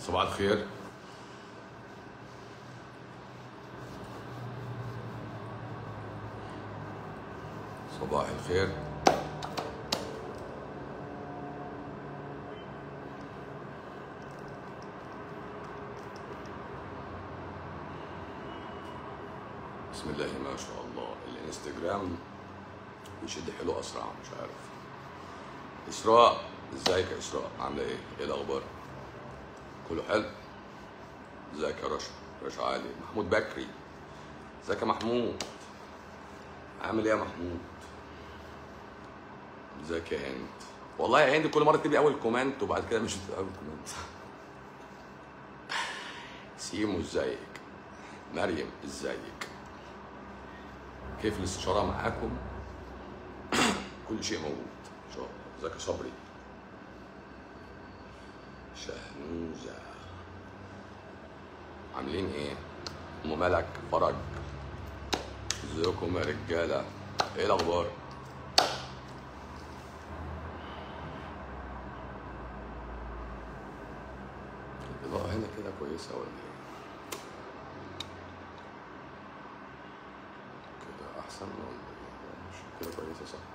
صباح الخير صباح الخير بسم الله ما شاء الله الانستجرام بيشد حلو اسرع مش عارف اسراء ازيك يا اسراء عامله ايه ايه الاخبار كله حلو ازيك يا رشا رشا علي محمود بكري ازيك يا محمود عامل ايه يا محمود ازيك يا هند والله يا هند كل مره تبقي اول كومنت وبعد كده مش بتبقى اول كومنت سيمو ازيك مريم ازيك كيف الاستشاره معاكم كل شيء موجود ان شاء الله ازيك يا صبري شهنوزة عاملين ايه ام ملك فرج ازيكم يا رجاله ايه الاخبار الاضاءه هنا كده كويسه ولا ايه كده احسن ولا ايه مش كده كويسه صح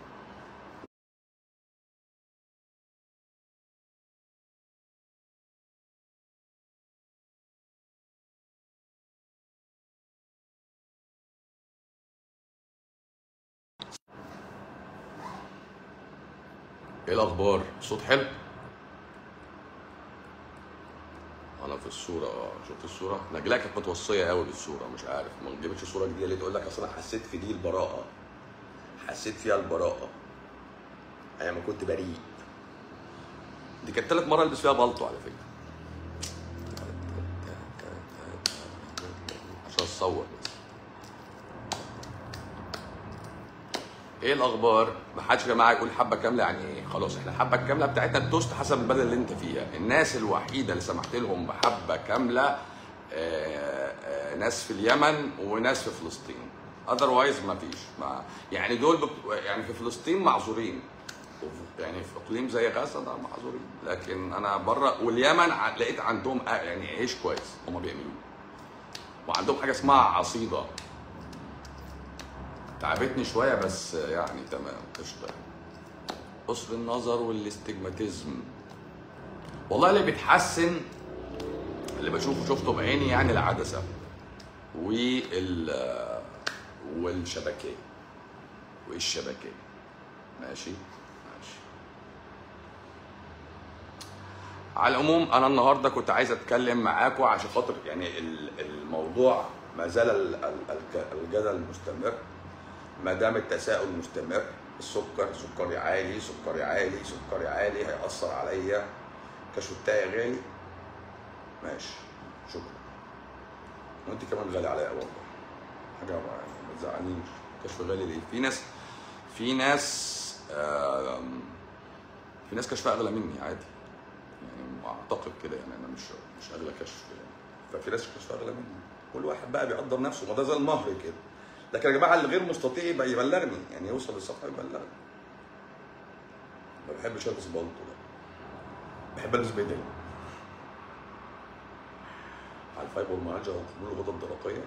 ايه الاخبار صوت حلو انا في الصوره اه شفت الصوره نجلاء كانت متوصيه قوي بالصوره مش عارف ما جابتش صوره جديده ليه تقول لك اصل انا حسيت في دي البراءه حسيت فيها البراءه ايام ما كنت بريء دي كانت تالت مره البس فيها بالطو على فكره عشان اتصور بس ايه الاخبار محدش يا جماعه يقول حبه كامله يعني ايه خلاص احنا الحبه الكامله بتاعتنا التوست حسب البلد اللي انت فيها الناس الوحيده اللي سمحت لهم بحبه كامله آه، آه، ناس في اليمن وناس في فلسطين اذروايز ما فيش ما يعني دول بك... يعني في فلسطين معذورين وف- يعني في اقليم زي غزه ده معذورين لكن انا بره واليمن ع- لقيت عندهم آه، يعني عيش كويس هم بيعملوه وعندهم حاجه اسمها عصيده تعبتني شويه بس يعني تمام قشطه قصر النظر والاستجماتيزم والله اللي بيتحسن اللي بشوفه شفته بعيني يعني العدسه وال والشبكيه والشبكيه ماشي ماشي على العموم انا النهارده كنت عايز اتكلم معاكم عشان خاطر يعني ال- الموضوع ما زال ال- ال- الج- الجدل مستمر ما دام التساؤل مستمر السكر سكري عالي سكري عالي سكري عالي هيأثر عليا كشف بتاعي غالي ماشي شكرا وانت كمان غالي عليا والله حاجه ما ما تزعلنيش كشف غالي ليه في ناس في ناس آم، في ناس كشفها اغلى مني عادي يعني اعتقد كده يعني انا مش مش اغلى كشف يعني ففي ناس كشفها اغلى مني كل واحد بقى بيقدر نفسه ما ده زي المهر كده لكن يا جماعه اللي غير مستطيع يبقى يبلغني يعني يوصل للصفحه يبلغني ما بحبش البس بالطو ده بحب البس بدل على الفايبر والمهاجة والقبول الغدة الدرقية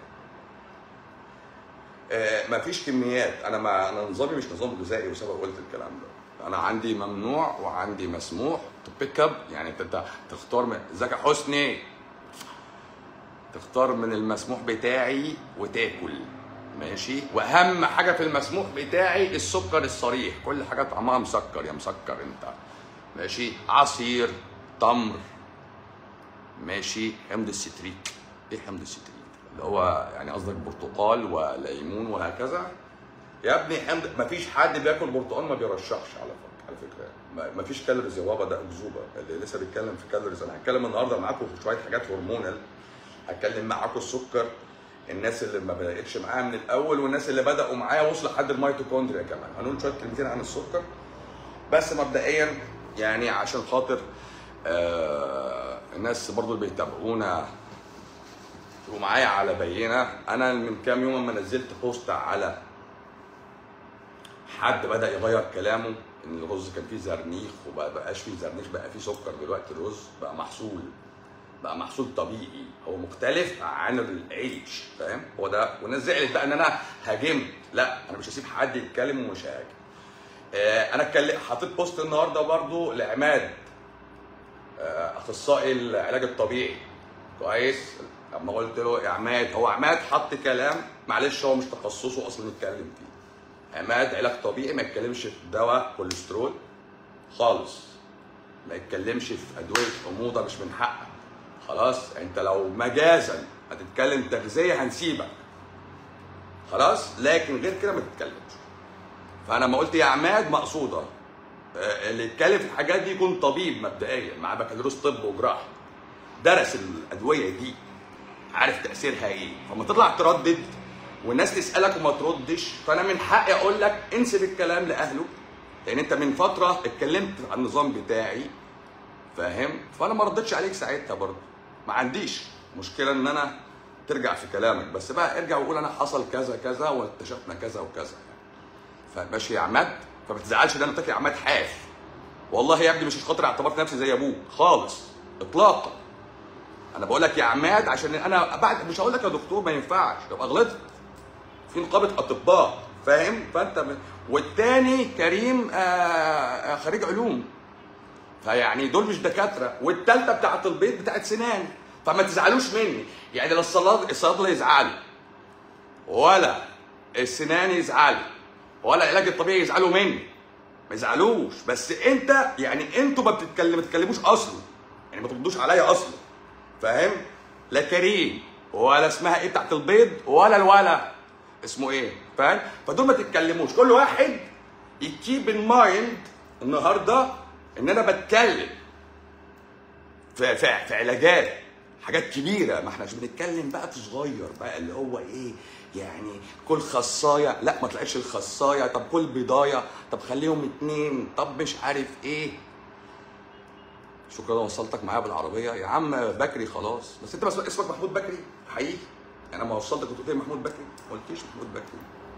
آه مفيش كميات انا ما انا نظامي مش نظام غذائي وسبق قلت الكلام ده انا عندي ممنوع وعندي مسموح تبيك اب يعني انت أنت تختار من ازيك يا حسني تختار من المسموح بتاعي وتاكل ماشي واهم حاجه في المسموح بتاعي السكر الصريح كل حاجه طعمها مسكر يا مسكر انت ماشي عصير تمر ماشي حمض الستريك ايه حمض الستريك اللي هو يعني قصدك برتقال وليمون وهكذا يا ابني حمض مفيش حد بياكل برتقال ما بيرشحش على فكره على فكره ما- مفيش كالوريز يا بابا ده اكذوبه اللي لسه بيتكلم في كالوريز انا هتكلم النهارده معاكم في شويه حاجات هرمونال هتكلم معاكم السكر الناس اللي ما بداتش معايا من الاول والناس اللي بداوا معايا وصلوا لحد الميتوكوندريا كمان هنقول شويه كلمتين عن السكر بس مبدئيا يعني عشان خاطر آه الناس برضو اللي بيتابعونا يبقوا معايا على بينه انا من كام يوم لما نزلت بوست على حد بدا يغير كلامه ان الرز كان فيه زرنيخ وما بقاش فيه زرنيخ بقى فيه سكر دلوقتي الرز بقى محصول بقى محصول طبيعي هو مختلف عن العيش فاهم هو ده والناس زعلت بقى ان انا هاجمت لا انا مش هسيب حد يتكلم ومش هاجم آه، انا اتكلم حطيت بوست النهارده برضو لعماد آه، اخصائي العلاج الطبيعي كويس لما قلت له يا عماد هو عماد حط كلام معلش هو مش تخصصه اصلا يتكلم فيه عماد علاج طبيعي ما يتكلمش في دواء كوليسترول خالص ما يتكلمش في ادويه حموضه مش من حقك خلاص انت لو مجازا هتتكلم تغذيه هنسيبك خلاص لكن غير كده ما تتكلمش فانا ما قلت يا عماد مقصوده آه، اللي يتكلم في الحاجات دي يكون طبيب مبدئيا مع بكالوريوس طب وجراحه درس الادويه دي عارف تاثيرها ايه فما تطلع تردد والناس تسالك وما تردش فانا من حقي اقول لك انسب الكلام لاهله لان انت من فتره اتكلمت عن النظام بتاعي فاهم فانا ما ردتش عليك ساعتها برضه ما عنديش مشكله ان انا ترجع في كلامك بس بقى ارجع وقول انا حصل كذا كذا واكتشفنا كذا وكذا يعني فماشي يا عماد فما تزعلش ان انا قلت لك يا عماد حاف والله يا ابني مش خاطر اعتبرت نفسي زي ابوك خالص اطلاقا انا بقول لك يا عماد عشان انا بعد مش هقول لك يا دكتور ما ينفعش تبقى غلطت في نقابه اطباء فاهم فانت ب... والتاني كريم آه آه خريج علوم فيعني دول مش دكاتره والتالتة بتاعت البيت بتاعت سنان فما تزعلوش مني يعني لا الصياد- الصيادله يزعلوا ولا السنان يزعلوا ولا العلاج الطبيعي يزعلوا مني ما يزعلوش بس انت يعني انتوا ما بتتكلم ما تتكلموش اصلا يعني ما تردوش عليا اصلا فاهم لا كريم ولا اسمها ايه بتاعت البيض ولا الولا اسمه ايه فاهم فدول ما تتكلموش كل واحد يكيب ان مايند النهارده ان انا بتكلم في في, في علاجات حاجات كبيره ما احناش بنتكلم بقى في صغير بقى اللي هو ايه يعني كل خصايه لا ما طلعتش الخصايه طب كل بضايه طب خليهم اتنين طب مش عارف ايه شكرا وصلتك معايا بالعربيه يا عم بكري خلاص بس انت بس اسمك محمود بكري حقيقي انا ما وصلتك كنت قلت لي محمود بكري ما قلتليش محمود بكري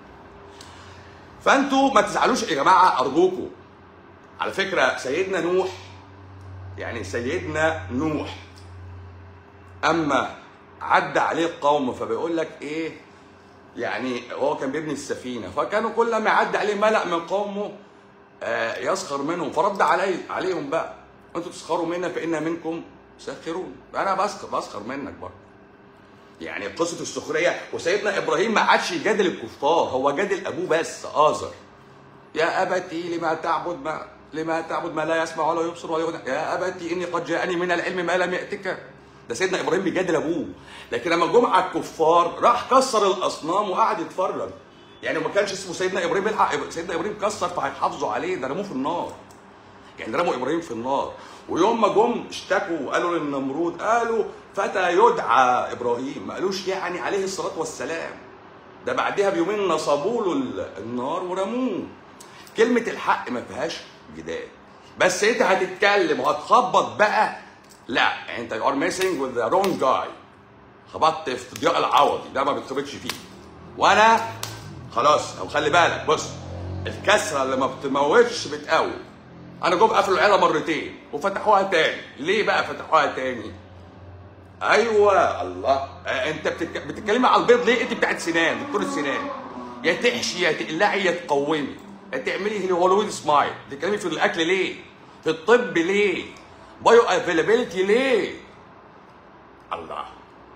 فانتوا ما تزعلوش يا جماعه ارجوكم على فكره سيدنا نوح يعني سيدنا نوح اما عدى عليه القوم فبيقول لك ايه يعني هو كان بيبني السفينه فكانوا كل ما يعدي عليه ملأ من قومه آه، يسخر منهم فرد علي عليهم بقى انتوا تسخروا منا فإنا منكم ساخرون انا بسخر بسخر منك برضه يعني قصه السخريه وسيدنا ابراهيم ما عادش يجادل الكفار هو جادل ابوه بس آزر يا ابتي لما تعبد ما لما تعبد ما لا يسمع ولا يبصر ولا يغني يا ابتي اني قد جاءني من العلم ما لم ياتك ده سيدنا ابراهيم بيجادل ابوه لكن لما جم على الكفار راح كسر الاصنام وقعد يتفرج يعني ما كانش اسمه سيدنا ابراهيم يلحق سيدنا ابراهيم كسر فهيحافظوا عليه ده رموه في النار يعني رموا ابراهيم في النار ويوم ما جم اشتكوا وقالوا للنمرود قالوا فتى يدعى ابراهيم ما قالوش يعني عليه الصلاه والسلام ده بعدها بيومين نصبوا له ال- النار ورموه كلمه الحق ما فيهاش جدال بس انت هتتكلم وهتخبط بقى لا يعني انت يو ار ميسنج وذ ذا رونج جاي خبطت في ضياء العوضي ده ما بيتخبطش فيه وانا خلاص او خلي بالك بص الكسره اللي ما بتموتش بتقوي انا جم قفلوا العيله مرتين وفتحوها تاني ليه بقى فتحوها تاني ايوه الله آه، انت بتتك... بتتكلمي على البيض ليه انت بتاعت سنان دكتور السنان يا تحشي يا تقلعي يا تقومي يا تعملي هولويد سمايل بتتكلمي في الاكل ليه في الطب ليه بايو افيلابيلتي ليه الله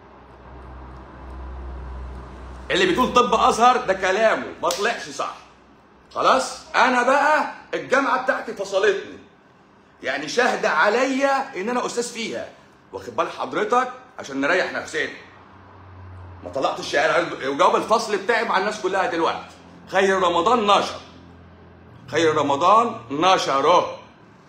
اللي بتقول طب ازهر ده كلامه ما طلعش صح خلاص انا بقى الجامعه بتاعتي فصلتني يعني شاهد عليا ان انا استاذ فيها واخد بال حضرتك عشان نريح نفسنا ما طلعتش الشهاده وجاوب الفصل بتاعي مع الناس كلها دلوقتي خير رمضان نشر خير رمضان نشره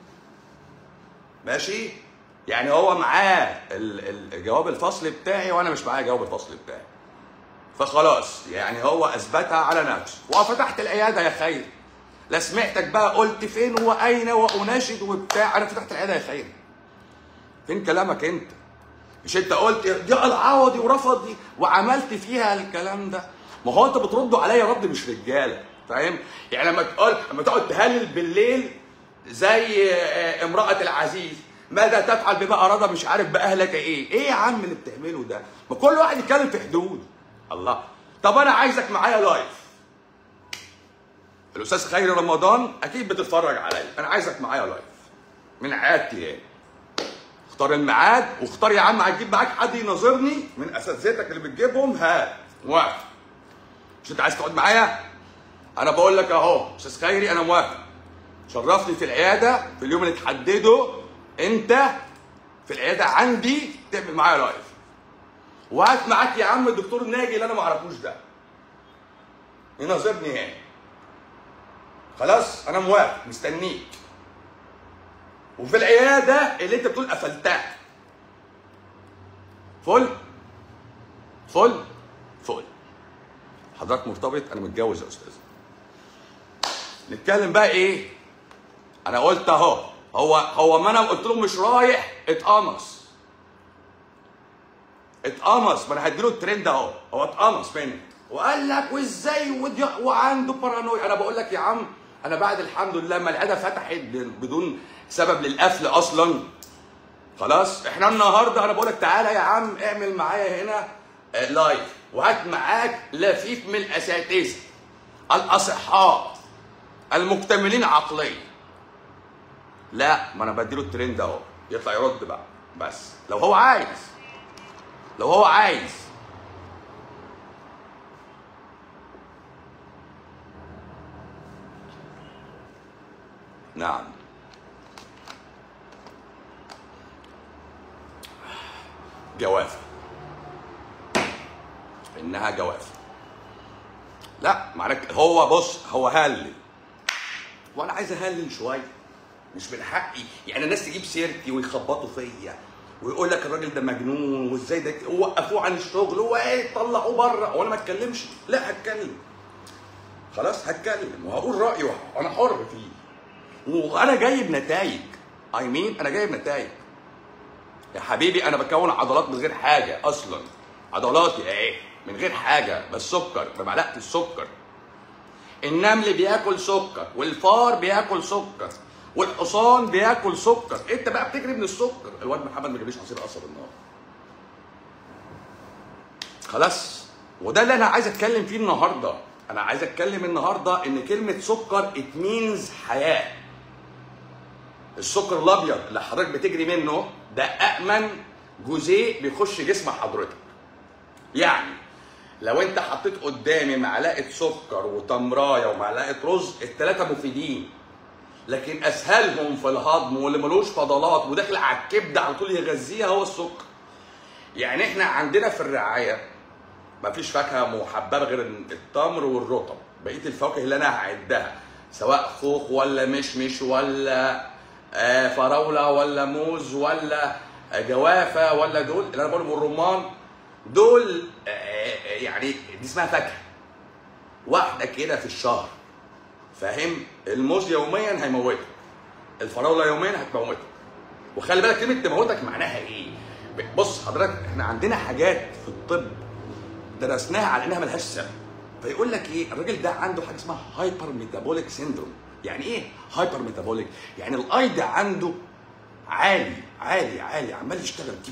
ماشي يعني هو معاه ال- ال- جواب الفصل بتاعي وانا مش معايا جواب الفصل بتاعي فخلاص يعني هو اثبتها على نفسه وفتحت العياده يا خير لا سمعتك بقى قلت فين واين واناشد وبتاع انا فتحت العياده يا خير فين كلامك انت مش انت قلت دي العوضي ورفضي وعملت فيها الكلام ده ما هو انت بتردوا عليا رد مش رجاله فاهم يعني لما تقول لما تقعد تهلل بالليل زي آه، امراه العزيز ماذا تفعل بما اراد مش عارف باهلك ايه ايه يا عم اللي بتعمله ده ما كل واحد يتكلم في حدود الله طب انا عايزك معايا لايف الاستاذ خيري رمضان اكيد بتتفرج عليا انا عايزك معايا لايف من عيادتي يعني اختار الميعاد واختار يا عم هتجيب معاك حد يناظرني من اساتذتك اللي بتجيبهم هات موافق مش انت عايز تقعد معايا انا بقول لك اهو استاذ خيري انا موافق شرفني في العياده في اليوم اللي تحدده انت في العياده عندي تعمل معايا لايف وهات معاك يا عم الدكتور ناجي اللي انا ما اعرفوش ده يناظرني هنا خلاص انا موافق مستنيك وفي العياده اللي انت بتقول قفلتها فل فل فل حضرتك مرتبط انا متجوز يا استاذ نتكلم بقى ايه انا قلت اهو هو هو ما انا قلت له مش رايح اتقمص اتقمص ما انا هديله الترند اهو هو اتقمص مني وقال لك وازاي ودي وعنده بارانويا انا بقول لك يا عم انا بعد الحمد لله ما العياده فتحت بدون سبب للقفل اصلا خلاص احنا النهارده انا بقول لك تعالى يا عم اعمل معايا هنا آه، لايف وهات معاك لفيف من الاساتذه الاصحاء المكتملين عقليا لا ما انا بديله الترند اهو يطلع يرد بقى بس لو هو عايز لو هو عايز نعم جوافة إنها جوافة لا معناك هو بص هو هلل وأنا عايز أهلل شوية مش من حقي يعني الناس تجيب سيرتي ويخبطوا فيا ويقول لك الراجل ده مجنون وازاي ده وقفوه عن الشغل هو ايه طلعوه بره وانا ما اتكلمش لا هتكلم خلاص هتكلم وهقول رايي وانا حر فيه وانا جايب نتائج اي مين انا جايب نتائج يا حبيبي انا بكون عضلات من غير حاجه اصلا عضلاتي اهي من غير حاجه بس سكر بمعلقه السكر النمل بياكل سكر والفار بياكل سكر والحصان بياكل سكر انت بقى بتجري من السكر الواد محمد ما جابليش عصير قصب النهارده خلاص وده اللي انا عايز اتكلم فيه النهارده انا عايز اتكلم النهارده ان كلمه سكر ات مينز حياه السكر الابيض اللي حضرتك بتجري منه ده امن جزيء بيخش جسم حضرتك يعني لو انت حطيت قدامي معلقه سكر وتمرايه ومعلقه رز الثلاثه مفيدين لكن اسهلهم في الهضم واللي ملوش فضلات وداخل على الكبده على طول يغذيها هو السكر يعني احنا عندنا في الرعايه مفيش فاكهه محببه غير التمر والرطب بقيه الفواكه اللي انا هعدها سواء خوخ ولا مشمش ولا آه، فراوله ولا موز ولا آه، جوافه ولا دول اللي انا بقولهم الرمان دول آه، آه، يعني دي اسمها فاكهه واحده كده في الشهر فاهم الموز يوميا هيموتك الفراوله يوميا هتموتك وخلي بالك كلمه تموتك معناها ايه بص حضرتك احنا عندنا حاجات في الطب درسناها على انها ملهاش سبب فيقول لك ايه الراجل ده عنده حاجه اسمها هايبر ميتابوليك سيندروم يعني ايه هايبر ميتابوليك يعني الاي ده عنده عالي عالي عالي عمال يشتغل كده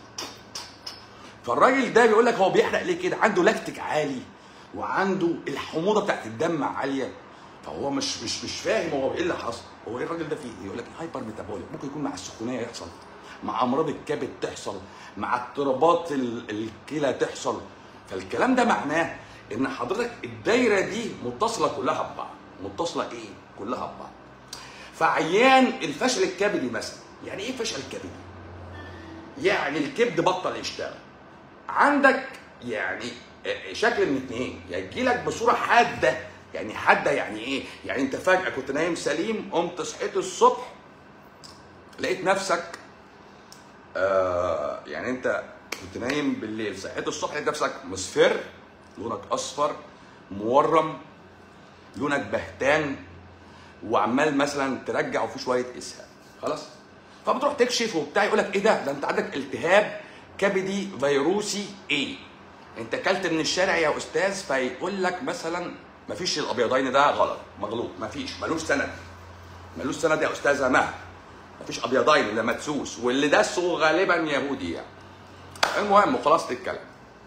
فالراجل ده بيقول لك هو بيحرق ليه كده عنده لاكتيك عالي وعنده الحموضه بتاعت الدم عاليه فهو مش مش مش فاهم هو ايه اللي حصل هو ايه الراجل ده فيه إيه؟ يقول لك هايبر ميتابوليك ممكن يكون مع السخونيه يحصل مع امراض الكبد تحصل مع اضطرابات ال- الكلى تحصل فالكلام ده معناه ان حضرتك الدايره دي متصله كلها ببعض متصله ايه كلها ببعض فعيان الفشل الكبدي مثلا يعني ايه فشل كبدي يعني الكبد بطل يشتغل عندك يعني شكل من اتنين يا تجيلك بصوره حاده يعني حاده يعني ايه؟ يعني انت فجاه كنت نايم سليم قمت صحيت الصبح لقيت نفسك آه يعني انت كنت نايم بالليل صحيت الصبح لقيت نفسك مصفر لونك اصفر مورم لونك بهتان وعمال مثلا ترجع وفي شويه اسهال خلاص فبتروح تكشف وبتاع يقول لك ايه ده ده انت عندك التهاب كبدي فيروسي ايه انت اكلت من الشارع يا استاذ فيقول لك مثلا مفيش الابيضين ده غلط مغلوط مفيش ملوش سند ملوش سند يا استاذه مها مفيش ابيضين الا مدسوس واللي دسه غالبا يهودي يعني المهم خلاصه الكلام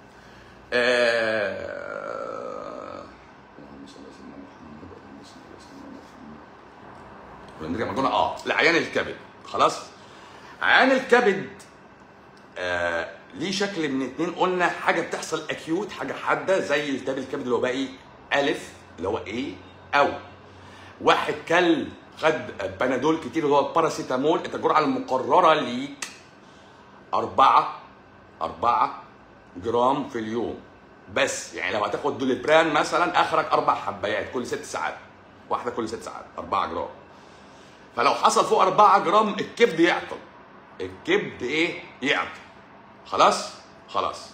آه... اللهم صل على سيدنا محمد اللهم صل على سيدنا محمد. ونرجع موضوعنا اه لعيان الكبد خلاص عيان الكبد آه ليه شكل من اتنين قلنا حاجه بتحصل اكيوت حاجه حاده زي التهاب الكبد الوبائي الف اللي هو ايه او واحد كل خد بنادول كتير اللي هو الباراسيتامول انت الجرعه المقرره ليك أربعة أربعة جرام في اليوم بس يعني لو هتاخد دوليبران مثلا اخرك اربع حبايات كل ست ساعات واحده كل ست ساعات أربعة جرام فلو حصل فوق أربعة جرام الكبد يعطل الكبد ايه يعطل خلاص خلاص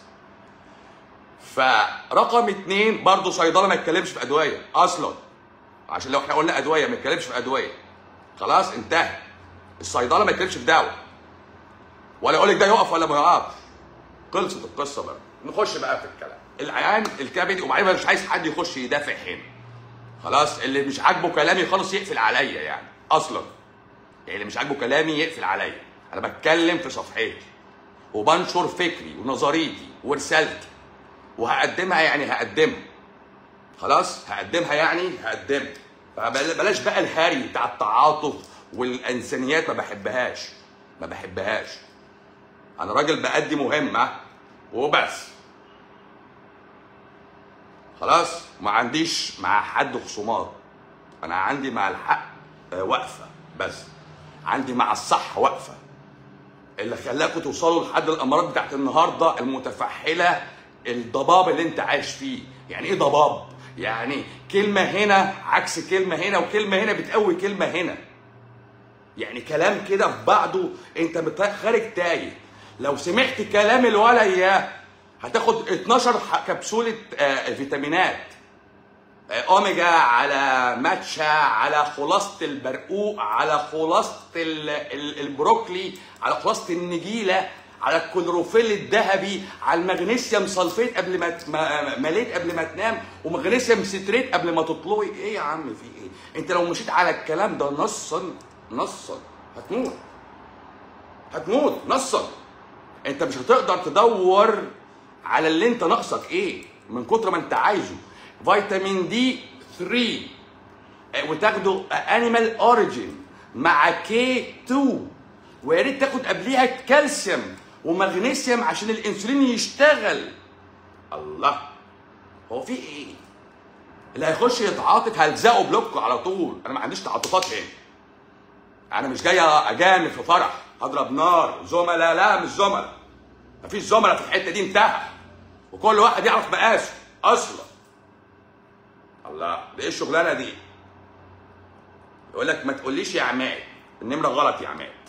فرقم اتنين برضه صيدله ما يتكلمش في ادويه اصلا عشان لو احنا قلنا ادويه ما يتكلمش في ادويه خلاص انتهى الصيدله ما يتكلمش في دواء ولا يقول لك ده يقف ولا ما يقفش خلصت القصه بقى نخش بقى في الكلام العيان الكبدي وبعدين مش عايز حد يخش يدافع هنا خلاص اللي مش عاجبه كلامي خالص يقفل عليا يعني اصلا يعني اللي مش عاجبه كلامي يقفل عليا انا بتكلم في صفحتي وبنشر فكري ونظريتي ورسالتي وهقدمها يعني هقدمها خلاص هقدمها يعني هقدمها فبلاش بقى الهري بتاع التعاطف والانسانيات ما بحبهاش ما بحبهاش انا راجل بأدي مهمه وبس خلاص ما عنديش مع حد خصومات انا عندي مع الحق آه، واقفه بس عندي مع الصح واقفه اللي خلاكم توصلوا لحد الامراض بتاعت النهارده المتفحله الضباب اللي انت عايش فيه يعني ايه ضباب يعني كلمه هنا عكس كلمه هنا وكلمه هنا بتقوي كلمه هنا يعني كلام كده في بعضه انت بت- خارج تايه لو سمعت كلام الولا اياه هتاخد 12 ح- كبسوله آه، فيتامينات آه، اوميجا على ماتشا على خلاصه البرقوق على خلاصه ال- ال- البروكلي على خلاصه النجيله على الكلوروفيل الذهبي على المغنيسيوم سلفيت قبل ما ت- ما- مليت قبل ما تنام ومغنيسيوم ستريت قبل ما تطلقي ايه يا عم في ايه انت لو مشيت على الكلام ده نصا نصا هتموت هتموت نصا انت مش هتقدر تدور على اللي انت ناقصك ايه من كتر ما انت عايزه فيتامين دي 3 اه، وتاخده انيمال اوريجين مع كي 2 ويا ريت تاخد قبليها كالسيوم ومغنيسيوم عشان الانسولين يشتغل الله هو في ايه اللي هيخش يتعاطف هلزقه بلوك على طول انا ما عنديش تعاطفات هنا انا مش جاي اجامل في فرح اضرب نار زملاء لا مش زملاء مفيش زملاء في الحته دي انتهى وكل واحد يعرف مقاسه اصلا الله ده ايه الشغلانه دي يقول لك ما تقوليش يا عماد النمره غلط يا عماد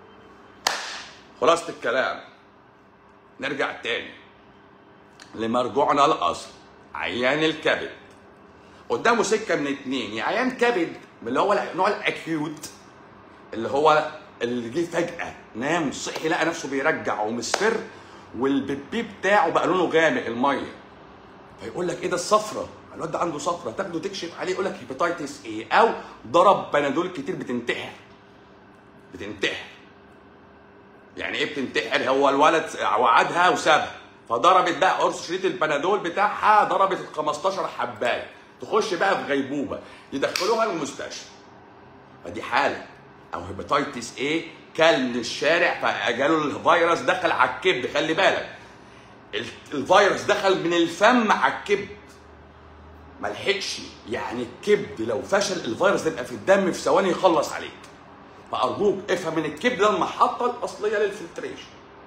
خلاصه الكلام نرجع تاني لمرجوعنا الاصل عيان الكبد قدامه سكه من اتنين يا عيان كبد من اللي هو نوع الاكيوت اللي هو اللي جه فجأة نام صحي لقى نفسه بيرجع ومصفر والبيبي بتاعه بقى لونه غامق المية فيقول لك ايه ده الصفرة الواد ده عنده صفرة تاخده تكشف عليه يقول لك هيباتيتس ايه او ضرب بنادول كتير بتنتحر بتنتحر يعني ايه بتنتحر هو الولد وعدها وسابها فضربت بقى قرص شريط البنادول بتاعها ضربت ال 15 حبايه تخش بقى في غيبوبه يدخلوها المستشفى فدي حاله او هيباتيتس ايه كل من الشارع فجاله الفيروس دخل على الكبد خلي بالك ال- الفيروس دخل من الفم على الكبد ما لحقش يعني الكبد لو فشل الفيروس ده يبقى في الدم في ثواني يخلص عليك فارجوك افهم ان الكبد ده المحطه الاصليه للفلتريشن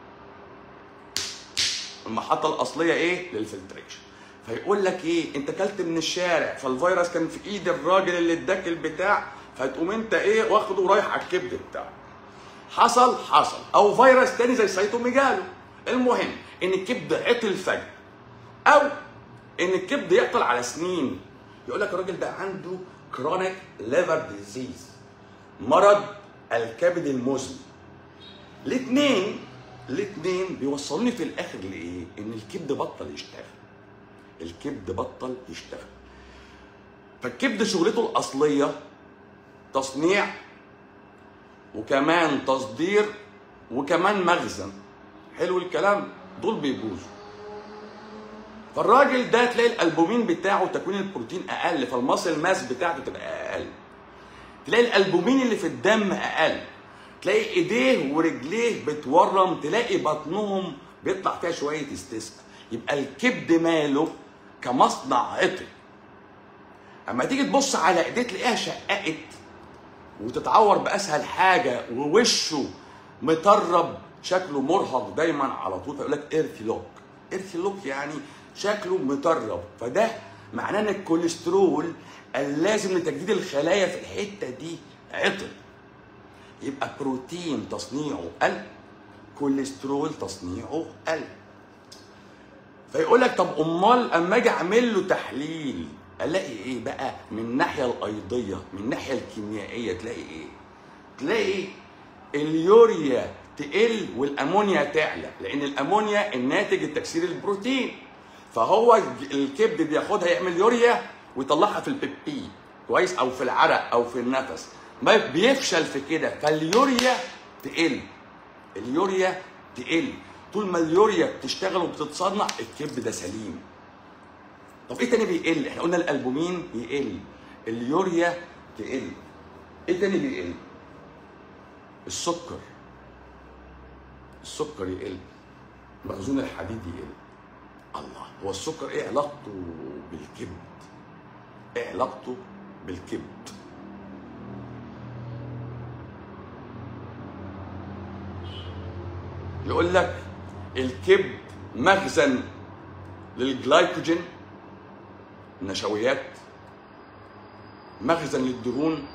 المحطه الاصليه ايه للفلتريشن فيقول لك ايه انت كلت من الشارع فالفيروس كان في ايد الراجل اللي اداك البتاع فتقوم انت ايه واخده ورايح على الكبد بتاعه حصل حصل او فيروس تاني زي سيتوميجالو المهم ان الكبد عطل فجاه او ان الكبد يعطل على سنين يقول لك الراجل ده عنده كرونيك ليفر ديزيز مرض الكبد المزمن الاثنين الاثنين بيوصلوني في الاخر لايه ان الكبد بطل يشتغل الكبد بطل يشتغل فالكبد شغلته الاصليه تصنيع وكمان تصدير وكمان مخزن حلو الكلام دول بيبوظوا فالراجل ده تلاقي الالبومين بتاعه تكوين البروتين اقل فالمصل ماس بتاعته تبقى اقل تلاقي الالبومين اللي في الدم اقل تلاقي ايديه ورجليه بتورم تلاقي بطنهم بيطلع فيها شويه استسقاء يبقى الكبد ماله كمصنع عطل اما تيجي تبص على ايديه تلاقيها شققت وتتعور باسهل حاجه ووشه مطرب شكله مرهق دايما على طول فيقول لك ايرثي لوك ايرثي لوك يعني شكله مطرب فده معناه ان الكوليسترول اللازم لتجديد الخلايا في الحته دي عطل يبقى بروتين تصنيعه قل كوليسترول تصنيعه قل فيقول لك طب امال اما اجي اعمل له تحليل الاقي ايه بقى من الناحيه الايضيه من الناحيه الكيميائيه تلاقي ايه تلاقي اليوريا تقل والامونيا تعلى لان الامونيا الناتج التكسير البروتين فهو الكبد بياخدها يعمل يوريا ويطلعها في البيبي كويس او في العرق او في النفس ما بيفشل في كده فاليوريا تقل اليوريا تقل طول ما اليوريا بتشتغل وبتتصنع الكبد ده سليم طب ايه تاني بيقل احنا قلنا الالبومين يقل اليوريا تقل ايه تاني بيقل السكر السكر يقل مخزون الحديد يقل الله هو السكر ايه علاقته بالكبد ايه علاقته بالكبد يقول لك الكبد مخزن للجلايكوجين النشويات مخزن للدهون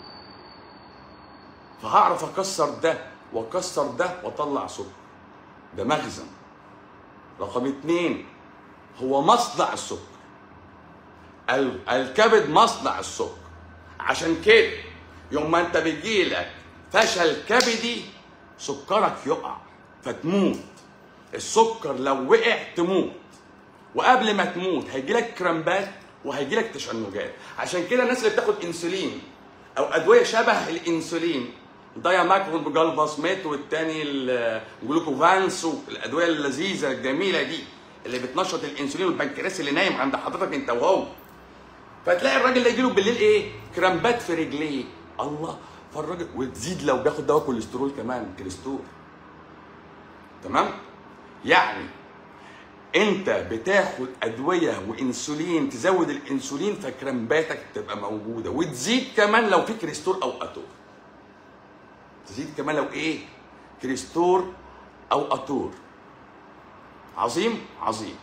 فهعرف اكسر ده واكسر ده واطلع سكر ده مخزن رقم اتنين هو مصنع السكر ال- الكبد مصنع السكر عشان كده يوم ما انت بيجيلك فشل كبدي سكرك يقع فتموت السكر لو وقع تموت وقبل ما تموت هيجيلك كرامبات وهيجيلك تشنجات عشان كده الناس اللي بتاخد انسولين او ادويه شبه الانسولين داياماكرون بجالفاسميت والتاني الجلوكوفانس الادويه اللذيذه الجميله دي اللي بتنشط الانسولين والبنكرياس اللي نايم عند حضرتك انت وهو فتلاقي الراجل ده يجيله بالليل ايه كرامبات في رجليه الله فالراجل وتزيد لو بياخد دواء كوليسترول كمان كوليسترول تمام يعني انت بتاخد ادويه وانسولين تزود الانسولين فكرامباتك تبقى موجوده وتزيد كمان لو في كريستور او اتور تزيد كمان لو ايه كريستور او اتور عظيم عظيم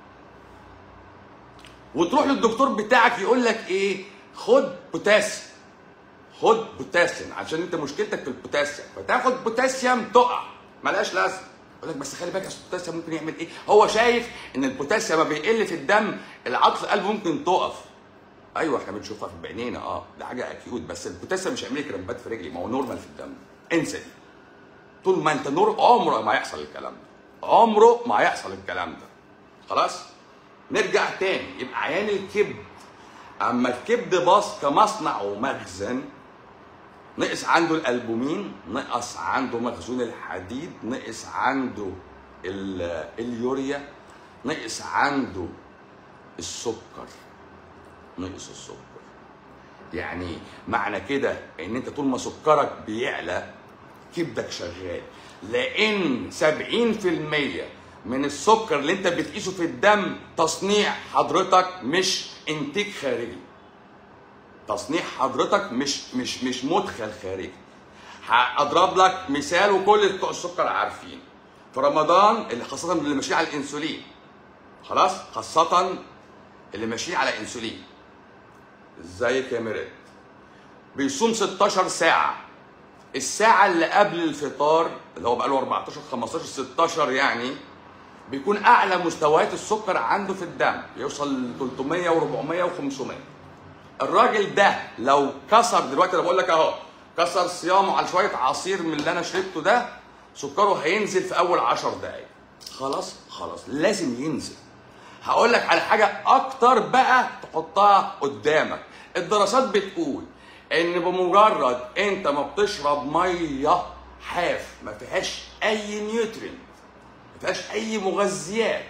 وتروح للدكتور بتاعك يقول لك ايه خد بوتاسيوم خد بوتاسيوم عشان انت مشكلتك في البوتاسيوم فتاخد بوتاسيوم تقع ملهاش لازمه يقول لك بس خلي بالك أصل البوتاسيوم ممكن يعمل ايه هو شايف ان البوتاسيوم لما بيقل في الدم العضله القلب ممكن تقف ايوه احنا بنشوفها في بعينينا اه ده حاجه اكيوت بس البوتاسيوم مش هيعمل لي كرامبات في رجلي ما هو نورمال في الدم انسى دي طول ما انت نور عمره ما يحصل الكلام ده عمره ما هيحصل الكلام ده خلاص نرجع تاني يبقى عيان الكبد اما الكبد باص كمصنع ومخزن نقص عنده الالبومين نقص عنده مخزون الحديد نقص عنده ال- اليوريا نقص عنده السكر نقص السكر يعني معنى كده ان انت طول ما سكرك بيعلى كبدك شغال لان 70% من السكر اللي انت بتقيسه في الدم تصنيع حضرتك مش انتاج خارجي تصنيع حضرتك مش مش مش مدخل خارجي هضرب لك مثال وكل بتوع السكر عارفين في رمضان اللي خاصة اللي ماشيين على الانسولين خلاص خاصة اللي ماشيين على انسولين ازيك يا مريت بيصوم 16 ساعة الساعة اللي قبل الفطار اللي هو بقاله 14 15 16 يعني بيكون أعلى مستويات السكر عنده في الدم يوصل ل 300 و400 و500 الراجل ده لو كسر دلوقتي انا بقول لك اهو كسر صيامه على شويه عصير من اللي انا شربته ده سكره هينزل في اول 10 دقائق خلاص خلاص لازم ينزل هقول لك على حاجه اكتر بقى تحطها قدامك الدراسات بتقول ان بمجرد انت ما بتشرب ميه حاف ما فيهاش اي نيوترين ما فيهاش اي مغذيات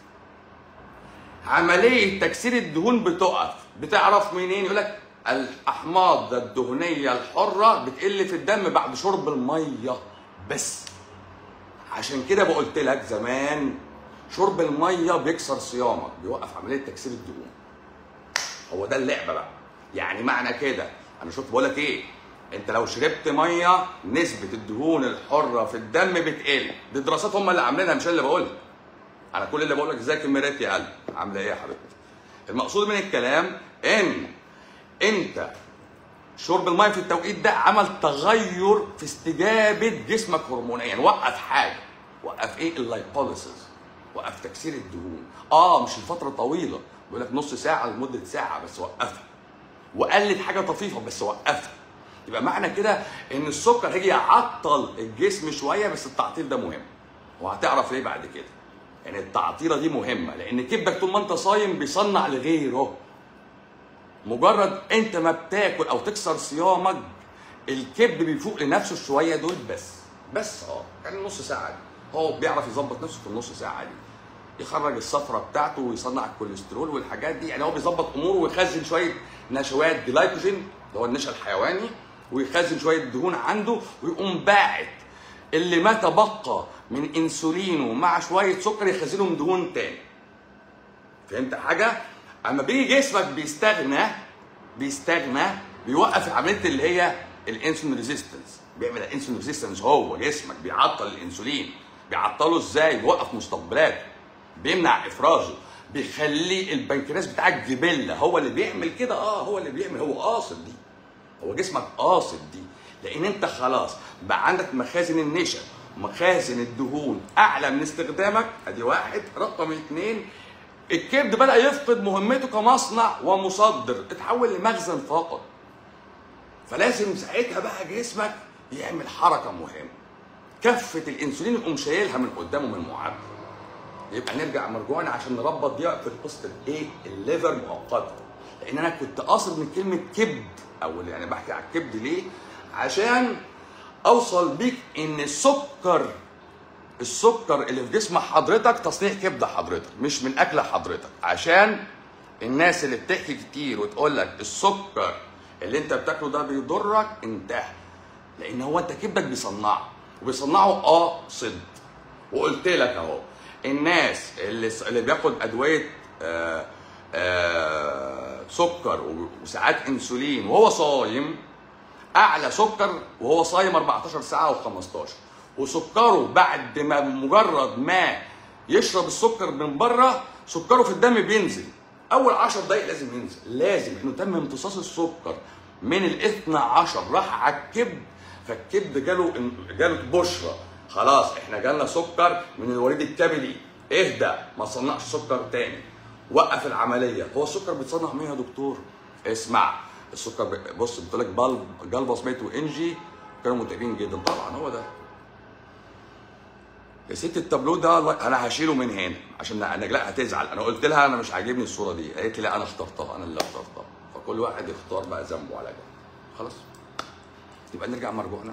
عمليه تكسير الدهون بتقف بتعرف منين يقول لك الاحماض الدهنيه الحره بتقل في الدم بعد شرب الميه بس عشان كده بقولت لك زمان شرب الميه بيكسر صيامك بيوقف عمليه تكسير الدهون هو ده اللعبه بقى يعني معنى كده انا شفت بقول لك ايه انت لو شربت ميه نسبه الدهون الحره في الدم بتقل دي دراسات هم اللي عاملينها مش أنا اللي بقولها انا كل اللي بقول لك ازيك الميرات يا قلب عامله ايه يا حبيبتي المقصود من الكلام ان انت شرب الميه في التوقيت ده عمل تغير في استجابه جسمك هرمونيا وقف حاجه وقف ايه اللايبوليسيس وقف تكسير الدهون اه مش لفتره طويله بيقول لك نص ساعه لمده ساعه بس وقفها وقلت حاجه طفيفه بس وقفها يبقى معنى كده ان السكر هيجي يعطل الجسم شويه بس التعطيل ده مهم وهتعرف ليه بعد كده يعني التعطيله دي مهمه لان كبدك طول ما انت صايم بيصنع لغيره مجرد انت ما بتاكل او تكسر صيامك الكبد بيفوق لنفسه شويه دول بس بس اه يعني نص ساعه دي هو بيعرف يظبط نفسه في النص ساعه دي يخرج الصفرة بتاعته ويصنع الكوليسترول والحاجات دي يعني هو بيظبط اموره ويخزن شويه نشويات جلايكوجين اللي هو النشا الحيواني ويخزن شويه دهون عنده ويقوم باعت اللي ما تبقى من انسولينه مع شويه سكر يخزنهم دهون تاني فهمت حاجه اما بيجي جسمك بيستغنى بيستغنى بيوقف عمليه اللي هي الانسولين ريزيستنس بيعمل الانسولين ريزيستنس هو جسمك بيعطل الانسولين بيعطله ازاي بيوقف مستقبلاته بيمنع افرازه بيخلي البنكرياس بتاعك جبله هو اللي بيعمل كده اه هو اللي بيعمل هو قاصد دي هو جسمك قاصد دي لان انت خلاص بقى عندك مخازن النشا مخازن الدهون اعلى من استخدامك ادي واحد رقم اثنين الكبد بدا يفقد مهمته كمصنع ومصدر اتحول لمخزن فقط فلازم ساعتها بقى جسمك يعمل حركه مهمه كفه الانسولين يقوم شايلها من قدامه من معدل يبقى نرجع مرجوعنا عشان نربط دي في قصه الايه الليفر مؤقتا لان انا كنت قاصد من كلمه كبد او يعني بحكي على الكبد ليه عشان اوصل بيك ان السكر السكر اللي في جسم حضرتك تصنيع كبد حضرتك مش من اكل حضرتك عشان الناس اللي بتحكي كتير وتقول لك السكر اللي انت بتاكله ده بيضرك انتهى لان هو انت كبدك بيصنعه وبيصنعه اه صد وقلت لك اهو الناس اللي اللي بياخد ادويه آه آه سكر وساعات انسولين وهو صايم اعلى سكر وهو صايم 14 ساعه و15 وسكره بعد ما مجرد ما يشرب السكر من بره سكره في الدم بينزل اول 10 دقائق لازم ينزل لازم انه تم امتصاص السكر من ال 12 راح على الكبد فالكبد جاله جاله بشرى خلاص احنا جالنا سكر من الوريد الكبدي اهدى ما تصنعش سكر تاني وقف العمليه هو السكر بيتصنع منين يا دكتور اسمع السكر ب- بص بتقول لك بلب جلبس ميت وانجي كانوا متعبين جدا طبعا هو ده يا ست التابلو ده الله- انا هشيله من هنا عشان نجلاء هتزعل انا قلت لها انا مش عاجبني الصوره دي قالت لي لا انا اخترتها انا اللي اخترتها فكل واحد يختار بقى ذنبه على جنب خلاص يبقى نرجع مرجوعنا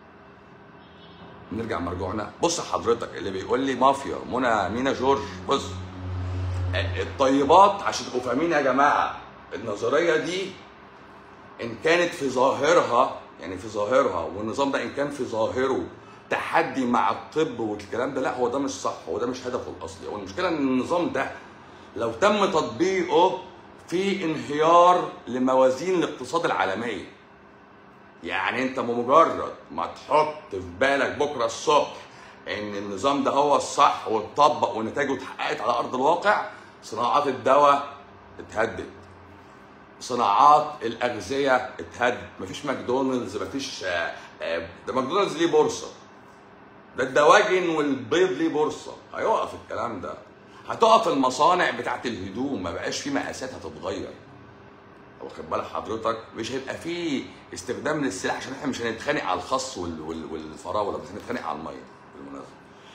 نرجع مرجوعنا بص حضرتك اللي بيقول لي مافيا منى مينا جورج بص الطيبات عشان تبقوا فاهمين يا جماعه النظريه دي ان كانت في ظاهرها يعني في ظاهرها والنظام ده ان كان في ظاهره تحدي مع الطب والكلام ده لا هو ده مش صح هو ده مش هدفه الاصلي هو المشكله ان النظام ده لو تم تطبيقه في انهيار لموازين الاقتصاد العالميه يعني انت بمجرد ما تحط في بالك بكره الصبح ان النظام ده هو الصح واتطبق ونتائجه اتحققت على ارض الواقع صناعات الدواء اتهدت صناعات الاغذيه اتهدت مفيش ماكدونالدز مفيش آه، آه، ده ماكدونالدز ليه بورصه ده الدواجن والبيض ليه بورصه هيقف الكلام ده هتقف المصانع بتاعت الهدوم ما بقاش في مقاسات هتتغير واخد بالك حضرتك مش هيبقى في استخدام للسلاح عشان احنا مش هنتخانق على الخس وال- وال- والفراوله بس هنتخانق على الميه بالمناسبه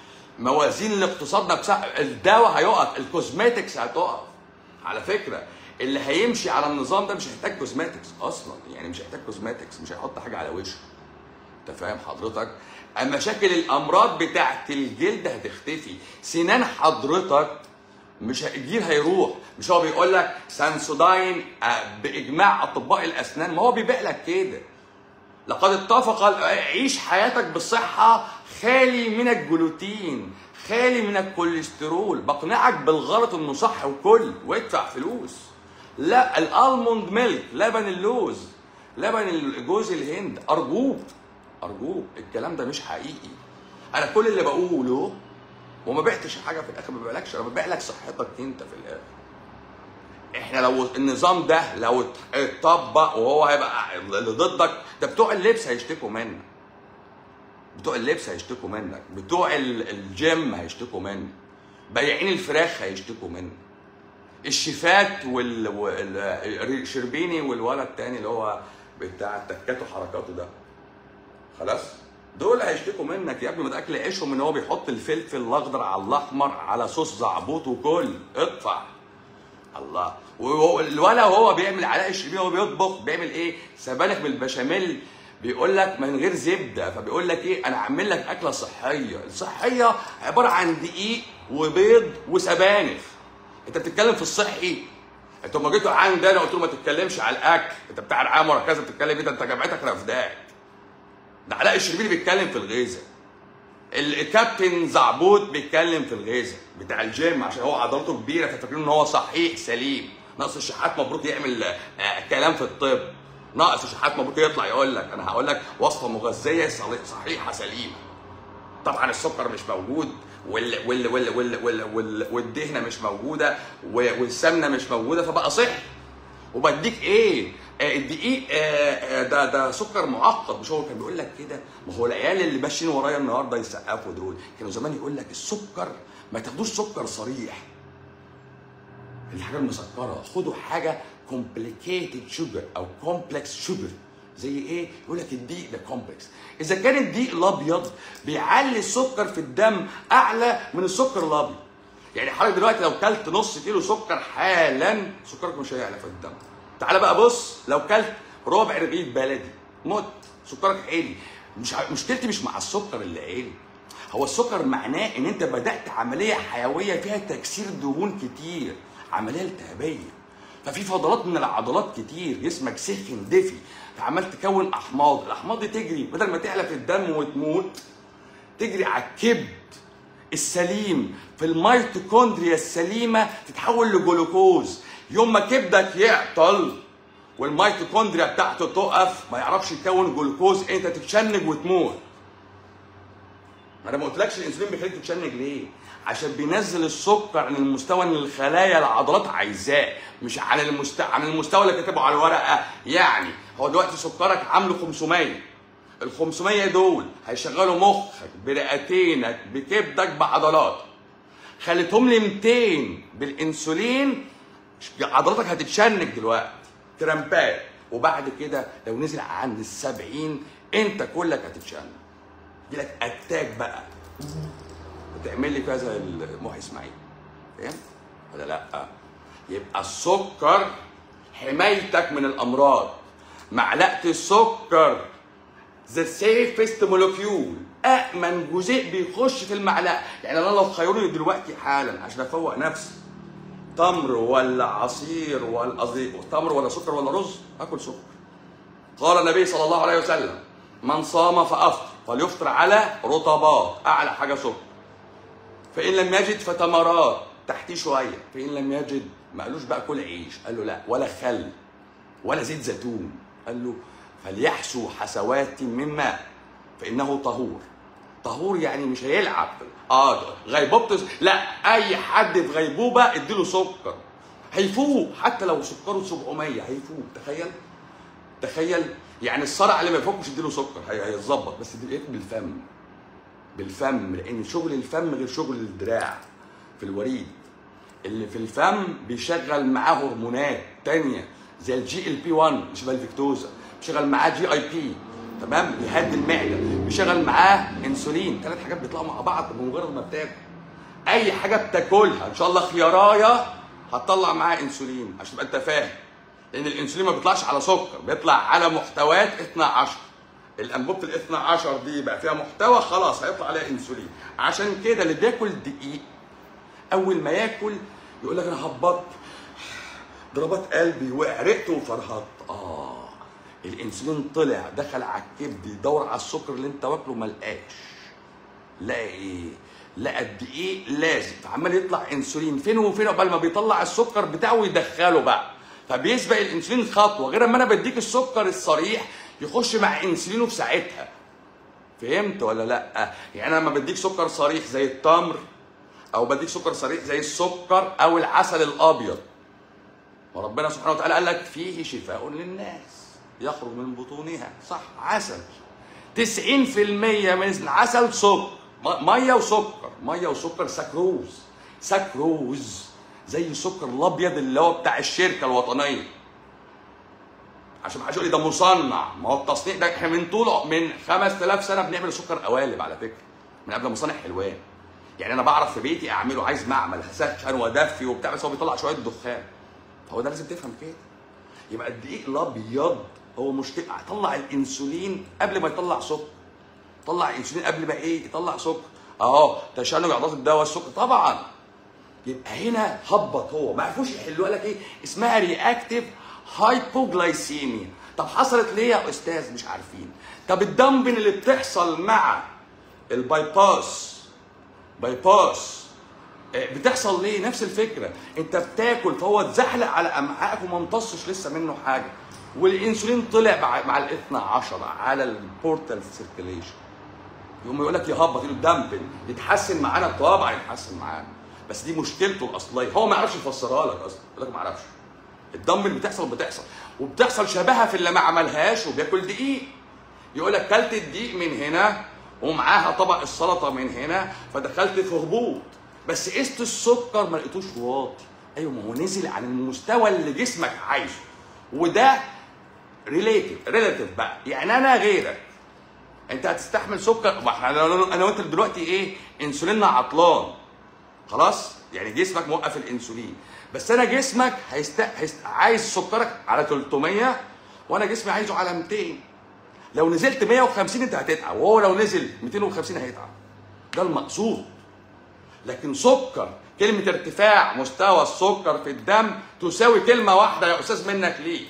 موازين الاقتصاد نفسها الدواء هيقف الكوزماتكس هتقف على فكره اللي هيمشي على النظام ده مش هيحتاج كوزماتكس اصلا يعني مش هيحتاج كوزماتكس مش هيحط حاجه على وشه انت فاهم حضرتك اما مشاكل الامراض بتاعت الجلد هتختفي سنان حضرتك مش ه- الجيل هيروح مش هو بيقول لك سانسوداين آه، باجماع اطباء الاسنان ما هو بيبيع لك كده لقد اتفق ال- عيش حياتك بصحة خالي من الجلوتين خالي من الكوليسترول بقنعك بالغلط انه صح وكل وادفع فلوس لا الالموند ميلك لبن اللوز لبن جوز الهند ارجوك ارجوك الكلام ده مش حقيقي انا كل اللي بقوله وما بعتش حاجه في الاخر ما ببيعلكش انا ببيع لك صحتك انت في الاخر احنا لو النظام ده لو ات- اتطبق وهو هيبقى اللي ضدك ده بتوع اللبس هيشتكوا منك بتوع اللبس هيشتكوا منك بتوع ال- الجيم هيشتكوا منك بياعين الفراخ هيشتكوا منك الشيفات وال... وال... الشربيني والولد التاني اللي هو بتاع التكات وحركاته ده خلاص دول هيشتكوا منك يا ابني ما ده اكل عيشهم ان هو بيحط الفلفل الاخضر على الاحمر على صوص زعبوط وكل ادفع الله والولا وهو بيعمل علاء الشربيني وهو بيطبخ بيعمل ايه سبانخ بالبشاميل بيقول لك من غير زبده فبيقول لك ايه انا عامل لك اكله صحيه الصحيه عباره عن دقيق وبيض وسبانخ انت بتتكلم في الصحي انتوا لما جيتوا عندي انا قلت له ما تتكلمش على الاكل انت بتاع رعايه مركزه بتتكلم ايه ده انت جامعتك رفداك ده علاء الشربيني بيتكلم في الغذاء الكابتن زعبوط بيتكلم في الغذاء بتاع الجيم عشان هو عضلاته كبيره ففاكرين ان هو صحيح سليم ناقص الشحات مبروك يعمل آه، كلام في الطب ناقص الشحات مبروك يطلع يقول لك انا هقول لك وصفه مغذيه صلي- صحيحه سليمه طبعا السكر مش موجود وال وال وال وال وال وال والدهنه مش موجوده و- والسمنه مش موجوده فبقى صحي وبديك ايه آه، الدقيق آه، آه، ده ده سكر معقد مش هو كان بيقول لك كده ما هو العيال اللي ماشيين ورايا النهارده يسقفوا دول كانوا زمان يقول لك السكر ما تاخدوش سكر صريح الحاجه المسكره خدوا حاجه كومبليكيتد شوجر او كومبلكس شوجر زي ايه يقول لك الدقيق ده كومبلكس اذا كان الدقيق الابيض بيعلي السكر في الدم اعلى من السكر الابيض يعني حضرتك دلوقتي لو كلت نص كيلو سكر حالا سكرك مش هيعلى في الدم تعالى بقى بص لو كلت ربع رغيف بلدي مت سكرك عالي مش ع- مشكلتي مش مع السكر اللي عالي هو السكر معناه ان انت بدات عمليه حيويه فيها تكسير دهون كتير عمليه التهابيه ففي فضلات من العضلات كتير جسمك سخن دفي فعمال تكون احماض الاحماض دي تجري بدل ما تعلى في الدم وتموت تجري على الكبد السليم في الميتوكوندريا السليمه تتحول لجلوكوز يوم ما كبدك يعطل والميتوكوندريا بتاعته تقف ما يعرفش يكون جلوكوز انت تتشنج وتموت ما انا ما قلتلكش الانسولين بيخليك تتشنج ليه؟ عشان بينزل السكر عن المستوى اللي الخلايا العضلات عايزاه مش عن المستوى عن المستوى اللي كاتبه على الورقه يعني هو دلوقتي سكرك عامله 500 ال 500 دول هيشغلوا مخك برئتينك بكبدك بعضلات خليتهم لي 200 بالانسولين عضلاتك هتتشنج دلوقتي ترامبات وبعد كده لو نزل عند ال 70 انت كلك هتتشنج يجيلك اتاك بقى وتعمل لي كذا المحي اسماعيل فاهم ولا لا يبقى السكر حمايتك من الامراض معلقه السكر ذا سيفست مولكيول امن جزيء بيخش في المعلقه يعني انا لو خيروني دلوقتي حالا عشان افوق نفسي تمر ولا عصير ولا قصدي تمر ولا سكر ولا رز اكل سكر قال النبي صلى الله عليه وسلم من صام فافطر فليفطر على رطبات اعلى حاجه سكر فان لم يجد فتمرات تحتيه شويه فان لم يجد ما قالوش بقى كل عيش قال له لا ولا خل ولا زيت زيتون قال له فليحسوا حسوات من ماء فانه طهور طهور يعني مش هيلعب اه غيبوبة لا اي حد في غيبوبه اديله سكر هيفوق حتى لو سكره 700 هيفوق تخيل تخيل يعني الصرع اللي ما يفوقش اديله سكر هي- هيتظبط بس دي بالفم بالفم لان شغل الفم غير شغل الدراع في الوريد اللي في الفم بيشغل معاه هرمونات تانية زي الجي ال بي 1 شبه الفيكتوزا بيشغل معاه جي اي بي تمام يهدي المعده بيشغل معاه انسولين ثلاث حاجات بيطلعوا مع بعض بمجرد ما بتاكل اي حاجه بتاكلها ان شاء الله خيارايه هتطلع معاه انسولين عشان تبقى انت فاهم لان الانسولين ما بيطلعش على سكر بيطلع على محتويات 12 الانبوبه ال 12 دي بقى فيها محتوى خلاص هيطلع عليها انسولين عشان كده اللي بياكل دقيق اول ما ياكل يقول لك انا هبطت ضربات قلبي وعرقت وفرهطت اه الانسولين طلع دخل على الكبد يدور على السكر اللي انت واكله ما لقاش لقى ايه لقى قد ايه لازم فعمال يطلع انسولين فين وفين قبل ما بيطلع السكر بتاعه ويدخله بقى فبيسبق الانسولين خطوه غير اما انا بديك السكر الصريح يخش مع انسولينه في ساعتها فهمت ولا لا يعني انا لما بديك سكر صريح زي التمر او بديك سكر صريح زي السكر او العسل الابيض وربنا سبحانه وتعالى قال لك فيه شفاء للناس يخرج من بطونها صح عسل 90% من العسل سكر م- ميه وسكر ميه وسكر سكروز سكروز زي السكر الابيض اللي هو بتاع الشركه الوطنيه عشان ما حدش يقول لي ده مصنع ما هو التصنيع ده احنا من طول من 5000 سنه بنعمل سكر قوالب على فكره من قبل مصانع حلوان يعني انا بعرف في بيتي اعمله عايز معمل هسخن وادفي وبتاع بس هو بيطلع شويه دخان هو ده لازم تفهم كده يبقى الدقيق الابيض هو مشكله طلع الانسولين قبل ما يطلع سكر طلع انسولين قبل ما ايه يطلع سكر اهو تشنج اعضاء الدواء السكر طبعا يبقى هنا هبط هو ما عرفوش يحلوها لك ايه اسمها رياكتيف هايبوجلايسيميا طب حصلت ليه يا استاذ مش عارفين طب الدمبن اللي بتحصل مع البايباس بايباس آه، بتحصل ليه نفس الفكره انت بتاكل فهو اتزحلق على امعائك وما امتصش لسه منه حاجه والانسولين طلع مع, مع ال 12 على البورتال سيركيليشن يقوم يقول لك يهبط يقول دمبل يتحسن معانا طبعا يتحسن معانا بس دي مشكلته الاصليه هو ما يعرفش يفسرها لك اصلا يقول لك ما اعرفش الدمبل بتحصل بتحصل وبتحصل شبهها في اللي ما عملهاش وبياكل دقيق يقول لك كلت الدقيق من هنا ومعاها طبق السلطه من هنا فدخلت في هبوط بس قست السكر ما لقيتوش واطي ايوه ما هو نزل عن المستوى اللي جسمك عايزه وده ريليتيف ريلاتيف بقى يعني انا غيرك انت هتستحمل سكر ما احنا انا أنا وانت دلوقتي ايه انسوليننا عطلان خلاص يعني جسمك موقف الانسولين بس انا جسمك هيست... هيست... عايز سكرك على 300 وانا جسمي عايزه على 200 لو نزلت 150 انت هتتعب وهو لو نزل 250 هيتعب ده المقصود لكن سكر كلمة ارتفاع مستوى السكر في الدم تساوي كلمة واحدة يا أستاذ منك ليه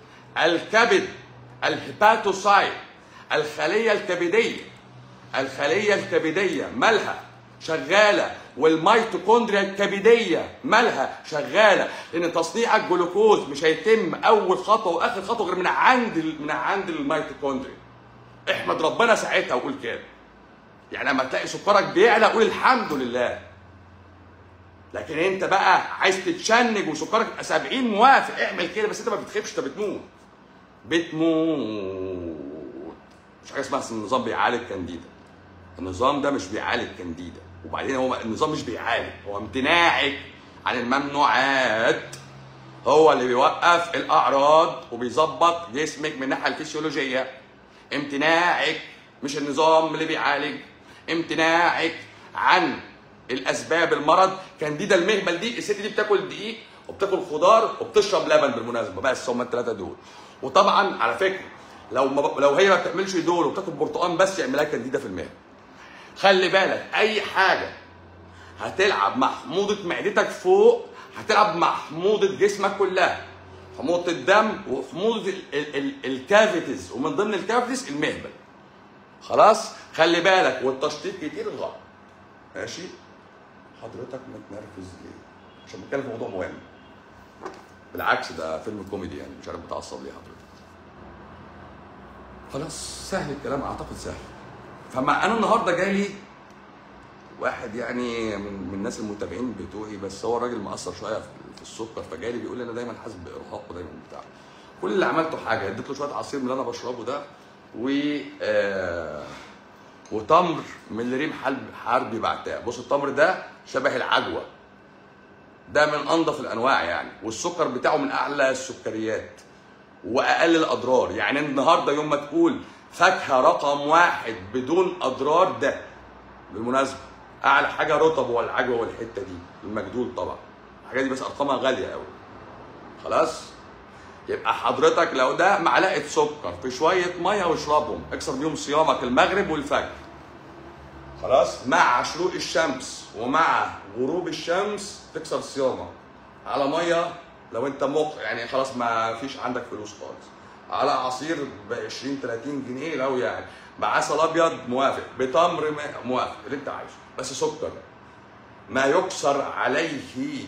الكبد الهيباتوسايت الخلية الكبدية الخلية الكبدية مالها شغالة والميتوكوندريا الكبدية مالها شغالة لأن تصنيع الجلوكوز مش هيتم أول خطوة وآخر خطوة غير من عند ال- من عند الميتوكوندريا احمد ربنا ساعتها وقول كده يعني لما تلاقي سكرك بيعلى قول الحمد لله لكن انت بقى عايز تتشنج وسكرك يبقى 70 موافق اعمل كده بس انت ما بتخافش انت بتموت بتموت مش حاجه اسمها النظام بيعالج كانديدا النظام ده مش بيعالج كانديدا وبعدين هو النظام مش بيعالج هو امتناعك عن الممنوعات هو اللي بيوقف الاعراض وبيظبط جسمك من الناحيه الفسيولوجيه امتناعك مش النظام اللي بيعالج امتناعك عن الاسباب المرض كانديدا المهبل دي الست دي بتاكل دقيق وبتاكل خضار وبتشرب لبن بالمناسبه بس هم الثلاثه دول وطبعا على فكره لو ما لو هي ما بتعملش دول وبتاكل برتقان بس يعملها كانديدا في المهبل خلي بالك اي حاجه هتلعب مع حموضه معدتك فوق هتلعب مع حموضه جسمك كلها حموضه الدم وحموضه ال- ال- ال- الكافيتيز ومن ضمن الكافيتيز المهبل خلاص خلي بالك والتشطيب كتير غلط ماشي حضرتك متنرفز ليه عشان بتكلم في موضوع مهم بالعكس ده فيلم كوميدي يعني مش عارف بتعصب ليه حضرتك خلاص سهل الكلام اعتقد سهل فما انا النهارده جاي لي واحد يعني من, من الناس المتابعين بتوعي بس هو الراجل مقصر شويه في في السكر فجالي بيقول لي انا دايما حاسس بارهاق ودايما بتاع كل اللي عملته حاجه اديت له شويه عصير من اللي انا بشربه ده و آه وتمر من اللي ريم حلب حربي بعتها بص التمر ده شبه العجوه ده من انضف الانواع يعني والسكر بتاعه من اعلى السكريات واقل الاضرار يعني النهارده يوم ما تقول فاكهه رقم واحد بدون اضرار ده بالمناسبه اعلى حاجه رطب والعجوه والحته دي المجدول طبعا الحاجات دي بس ارقامها غاليه قوي خلاص يبقى حضرتك لو ده معلقه سكر في شويه ميه واشربهم اكسر بيهم صيامك المغرب والفجر خلاص مع شروق الشمس ومع غروب الشمس تكسر صيامك على ميه لو انت مق يعني خلاص ما فيش عندك فلوس خالص على عصير ب 20 30 جنيه لو يعني بعسل ابيض موافق بتمر م- موافق اللي انت عايزه بس سكر ما يكسر عليه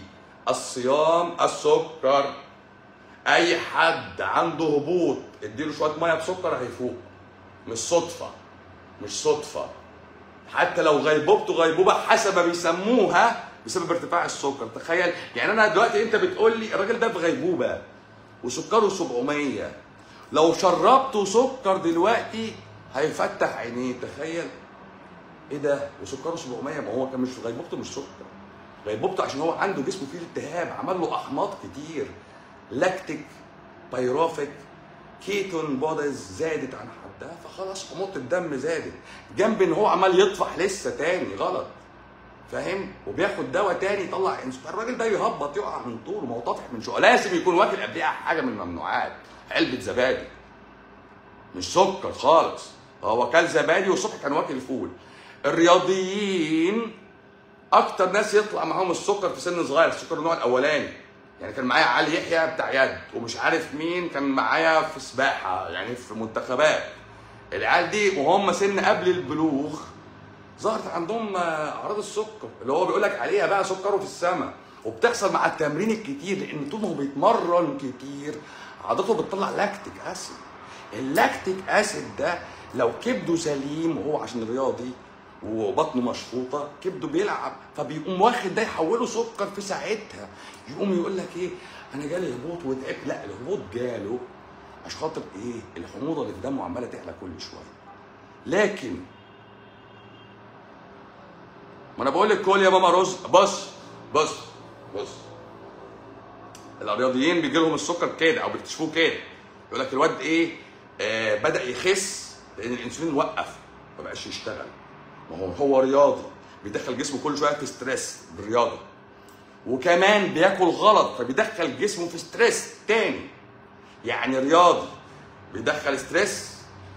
الصيام السكر اي حد عنده هبوط اديله شويه ميه بسكر هيفوق مش صدفه مش صدفه حتى لو غيبوبته غيبوبه حسب ما بيسموها بسبب ارتفاع السكر تخيل يعني انا دلوقتي انت بتقول لي الراجل ده في غيبوبه وسكره 700 لو شربته سكر دلوقتي هيفتح عينيه تخيل ايه ده وسكره 700 ما هو كان مش في غيبوبته مش سكر غيبوبته عشان هو عنده جسمه فيه التهاب عمل له احماض كتير لاكتيك بايروفيك كيتون بوديز زادت عن حدها فخلاص حموضه الدم زادت جنب ان هو عمال يطفح لسه تاني غلط فاهم وبياخد دواء تاني يطلع انسولين الراجل ده يهبط يقع من طوله ما هو طافح من شويه لازم يكون واكل قبلها حاجه من الممنوعات علبه زبادي مش سكر خالص هو كل زبادي والصبح كان واكل فول الرياضيين اكتر ناس يطلع معاهم السكر في سن صغير السكر النوع الاولاني يعني كان معايا علي يحيى بتاع يد ومش عارف مين كان معايا في سباحه يعني في منتخبات العيال دي وهم سن قبل البلوغ ظهرت عندهم آه، اعراض السكر اللي هو بيقول لك عليها بقى سكره في السماء وبتحصل مع التمرين الكتير لان طول ما هو بيتمرن كتير عضلاته بتطلع لاكتيك اسيد اللاكتيك اسيد ده لو كبده سليم وهو عشان رياضي وبطنه مشفوطه كبده بيلعب فبيقوم واخد ده يحوله سكر في ساعتها يقوم يقول لك ايه انا جالي هبوط وتعبت لا الهبوط جاله عشان خاطر ايه الحموضه اللي في دمه عماله تعلى كل شويه لكن ما انا بقول لك كل يا ماما رز بص بص بص الرياضيين بيجي لهم السكر كده او بيكتشفوه كده يقول لك الواد ايه آه بدا يخس لان الانسولين وقف ما بقاش يشتغل ما هو هو رياضي بيدخل جسمه كل شويه في ستريس بالرياضه وكمان بياكل غلط فبيدخل جسمه في ستريس تاني يعني رياضي بيدخل ستريس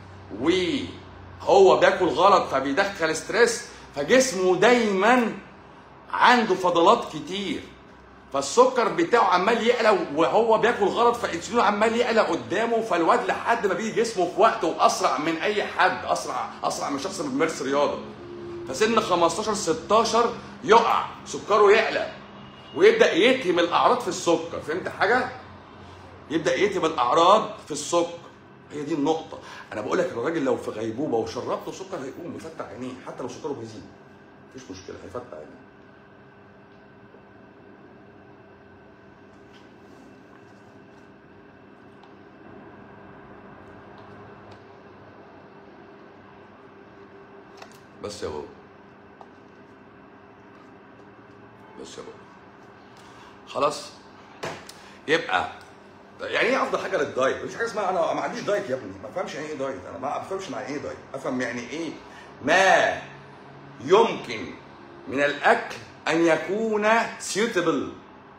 وهو بياكل غلط فبيدخل ستريس فجسمه دايما عنده فضلات كتير فالسكر بتاعه عمال يعلى وهو بياكل غلط فانسولينه عمال يعلى قدامه فالواد لحد ما بيجي جسمه في وقته واسرع من اي حد اسرع اسرع من شخص بيمارس رياضه فسن 15 16 يقع سكره يعلى ويبدا يتهم الاعراض في السكر فهمت حاجه يبدا يتهم الاعراض في السكر هي دي النقطه انا بقول لك الراجل لو في غيبوبه وشربته سكر هيقوم يفتح عينيه حتى لو سكره بيزيد مفيش مشكله هيفتح عينيه بس يا بابا بس يا بابا خلاص يبقى يعني ايه افضل حاجه للدايت؟ مفيش حاجه اسمها انا ما عنديش دايت يا ابني ما بفهمش يعني ايه دايت انا ما بفهمش معنى ايه دايت افهم يعني ايه ما يمكن من الاكل ان يكون سيوتبل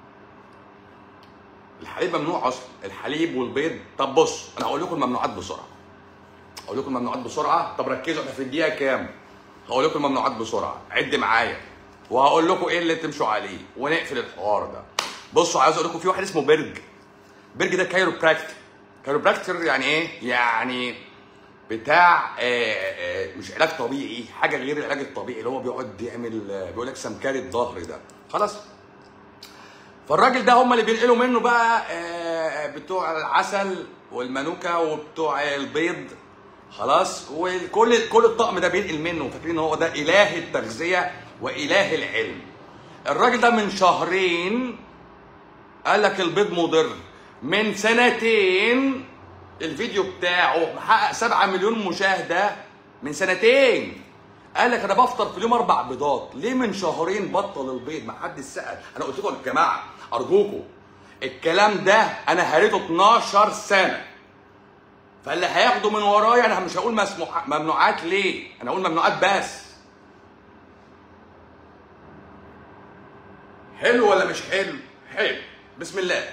الحليب ممنوع اصلا الحليب والبيض طب بص انا هقول لكم الممنوعات بسرعه هقول لكم الممنوعات بسرعه طب ركزوا احنا في الدقيقه كام هقول لكم الممنوعات بسرعه عد معايا وهقول لكم ايه اللي تمشوا عليه ونقفل الحوار ده بصوا عايز اقول لكم في واحد اسمه برج برج ده كايرو براكتر كايرو براكتر يعني ايه يعني بتاع آه، آه، مش علاج طبيعي حاجه غير العلاج الطبيعي اللي هو بيقعد يعمل آه، بيقول لك سمكري الظهر ده خلاص فالراجل ده هم اللي بينقلوا منه بقى آه، بتوع العسل والمانوكا وبتوع البيض خلاص وكل كل الطقم ده بينقل منه فاكرين ان هو ده اله التغذيه واله العلم الراجل ده من شهرين قال لك البيض مضر من سنتين الفيديو بتاعه محقق 7 مليون مشاهده من سنتين قال لك انا بفطر في اليوم اربع بيضات ليه من شهرين بطل البيض ما حدش سال انا قلت لكم يا جماعه ارجوكم الكلام ده انا هريته 12 سنه فاللي هياخده من ورايا انا مش هقول مسموح ممنوعات ليه انا هقول ممنوعات بس حلو ولا مش حلو حلو بسم الله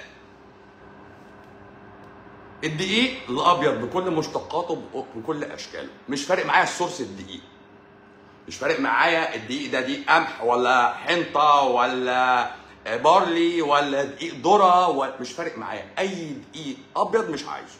الدقيق الابيض بكل مشتقاته بكل اشكاله مش فارق معايا السورس الدقيق مش فارق معايا الدقيق ده دقيق قمح ولا حنطه ولا بارلي ولا دقيق ذره ولا مش فارق معايا اي دقيق ابيض مش عايزه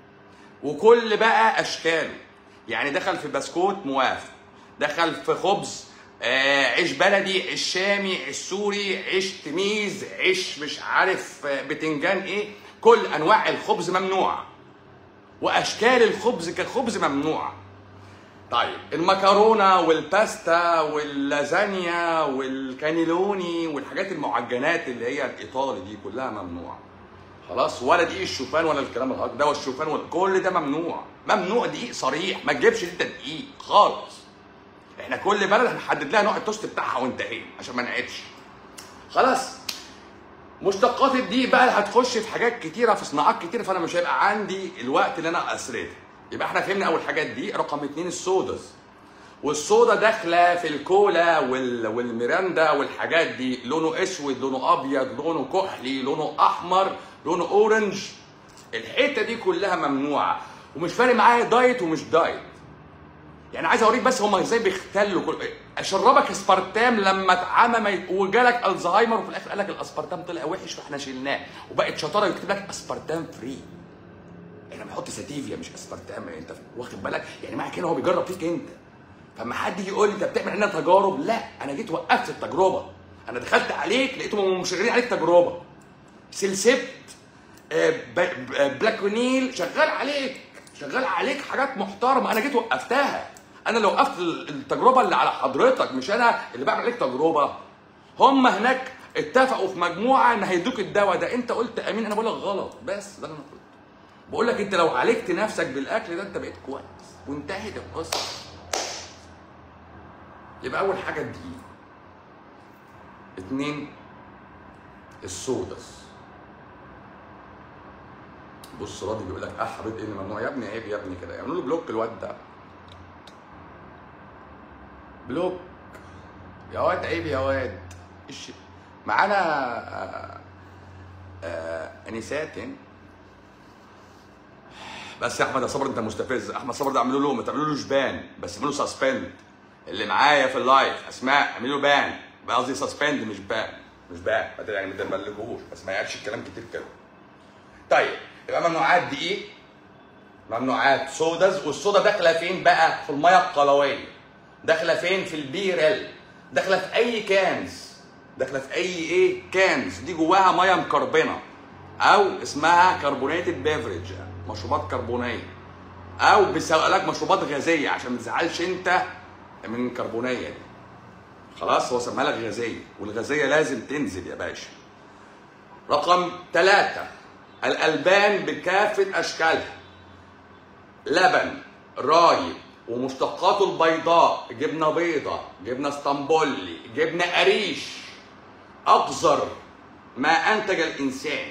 وكل بقى اشكاله يعني دخل في بسكوت موافق دخل في خبز آه عيش بلدي عيش شامي عيش سوري عيش تميز عيش مش عارف آه، بتنجان ايه كل انواع الخبز ممنوعه واشكال الخبز كخبز ممنوعه طيب المكرونه والباستا واللازانيا والكانيلوني والحاجات المعجنات اللي هي الايطالي دي كلها ممنوعه خلاص ولا دقيق الشوفان ولا الكلام الهاك ده والشوفان ولا كل ده ممنوع ممنوع دقيق صريح ما تجيبش انت دقيق خالص احنا كل بلد هنحدد لها نوع التوست بتاعها وانتهينا عشان ما نعيبش خلاص مشتقات الدقيق بقى هتخش في حاجات كتيره في صناعات كتيره فانا مش هيبقى عندي الوقت اللي انا اسردها يبقى احنا فهمنا اول حاجات دي رقم اتنين السوداز والصودا داخله في الكولا وال... والميراندا والحاجات دي لونه اسود لونه ابيض لونه كحلي لونه احمر لونه اورنج الحته دي كلها ممنوعه ومش فارق معايا دايت ومش دايت يعني عايز اوريك بس هما ازاي بيختلوا كل اشربك اسبرتام لما اتعمى ما يت- وجالك الزهايمر وفي الاخر قال لك الاسبرتام طلع وحش فاحنا شلناه وبقت شطاره يكتب لك اسبرتام فري احنا بنحط ساتيفيا مش اسبرتام انت واخد بالك يعني معنى كده هو بيجرب فيك انت فلما حد يجي يقول لي انت بتعمل عندنا تجارب لا انا جيت وقفت التجربه انا دخلت عليك لقيتهم مشغلين عليك تجربه سلسبت آه، ب- ب- بلاكونيل شغال عليك شغال عليك حاجات محترمه انا جيت وقفتها انا لو وقفت ال- التجربه اللي على حضرتك مش انا اللي بعمل عليك تجربه هم هناك اتفقوا في مجموعه ان هيدوك الدواء ده انت قلت امين انا بقول لك غلط بس ده اللي انا قلته بقول لك انت لو عالجت نفسك بالاكل ده انت بقيت كويس وانتهت القصه يبقى اول حاجه الدقيق اتنين السودس بص راضي بيقول لك احرد ايه اللي ممنوع يا ابني عيب يا ابني كده يعملوا له بلوك الواد ده بلوك يا واد عيب يا واد ايش معانا آه، آه، انسات بس يا احمد يا صبر انت مستفز احمد صبر ده اعملوا له ما تعملوا له جبان بس اعملوا سسبند اللي معايا في اللايف اسماء اعملوا له بان قصدي سسبند مش بان مش بان ما يعني ما تبلغوش بس ما يعرفش الكلام كتير كده طيب يبقى ممنوعات دقيق ممنوعات سوداز والصودا داخله فين بقى في الميه القلويه داخله فين في البيرل داخله في اي كانز داخله في اي ايه كانز دي جواها ميه مكربنه او اسمها كربونيتد بيفرج مشروبات كربونيه او بيسوق لك مشروبات غازيه عشان ما تزعلش انت من الكربونيه دي خلاص هو سماها لك غازيه والغازيه لازم تنزل يا باشا رقم ثلاثة الألبان بكافة أشكالها لبن رايب ومشتقاته البيضاء جبنة بيضة جبنة اسطنبولي جبنة قريش أقذر ما أنتج الإنسان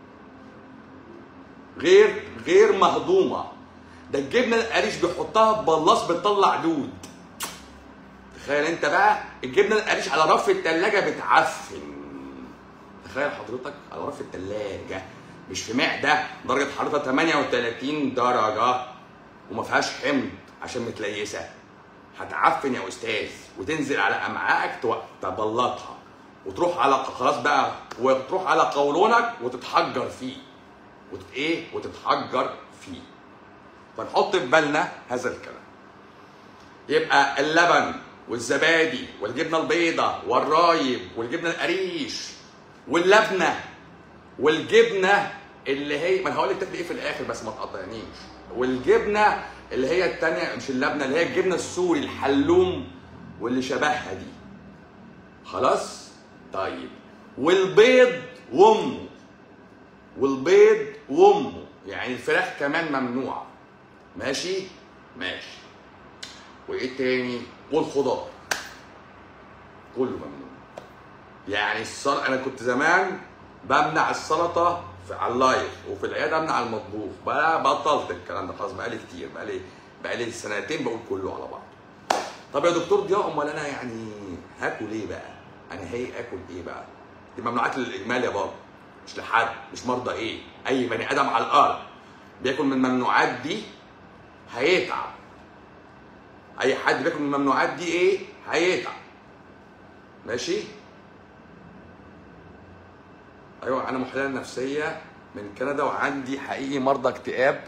غير غير مهضومة ده الجبنة القريش بيحطها في بلاص بتطلع دود تخيل انت بقى الجبنة القريش على رف التلاجة بتعفن تخيل حضرتك على رف التلاجة مش في معدة درجة حرارتها 38 درجة وما فيهاش حمض عشان متليسة هتعفن يا استاذ وتنزل على امعائك تو- تبلطها وتروح على خلاص بقى وتروح على قولونك وتتحجر فيه وت ايه وتتحجر فيه فنحط في بالنا هذا الكلام يبقى اللبن والزبادي والجبنه البيضاء والرايب والجبنه القريش واللبنه والجبنه اللي هي ما انا هقول لك تاكل ايه في الاخر بس ما تقاطعنيش والجبنه اللي هي التانية مش اللبنه اللي هي الجبنه السوري الحلوم واللي شبهها دي خلاص طيب والبيض وامه والبيض وامه يعني الفراخ كمان ممنوعه ماشي ماشي وايه تاني والخضار كله ممنوع يعني السلطه انا كنت زمان بمنع السلطه في على اللايف وفي العياده امنع المطبوخ بقى بطلت الكلام ده خلاص بقالي كتير بقالي بقالي سنتين بقول كله على بعض طب يا دكتور ضياء امال انا يعني هاكل ايه بقى؟ انا هي اكل ايه بقى؟ دي ممنوعات للاجمال يا بابا مش لحد مش مرضى ايه اي بني ادم على الارض بياكل من الممنوعات دي هيتعب اي حد بياكل من الممنوعات دي ايه هيتعب ماشي ايوه انا محلله نفسيه من كندا وعندي حقيقي مرضى اكتئاب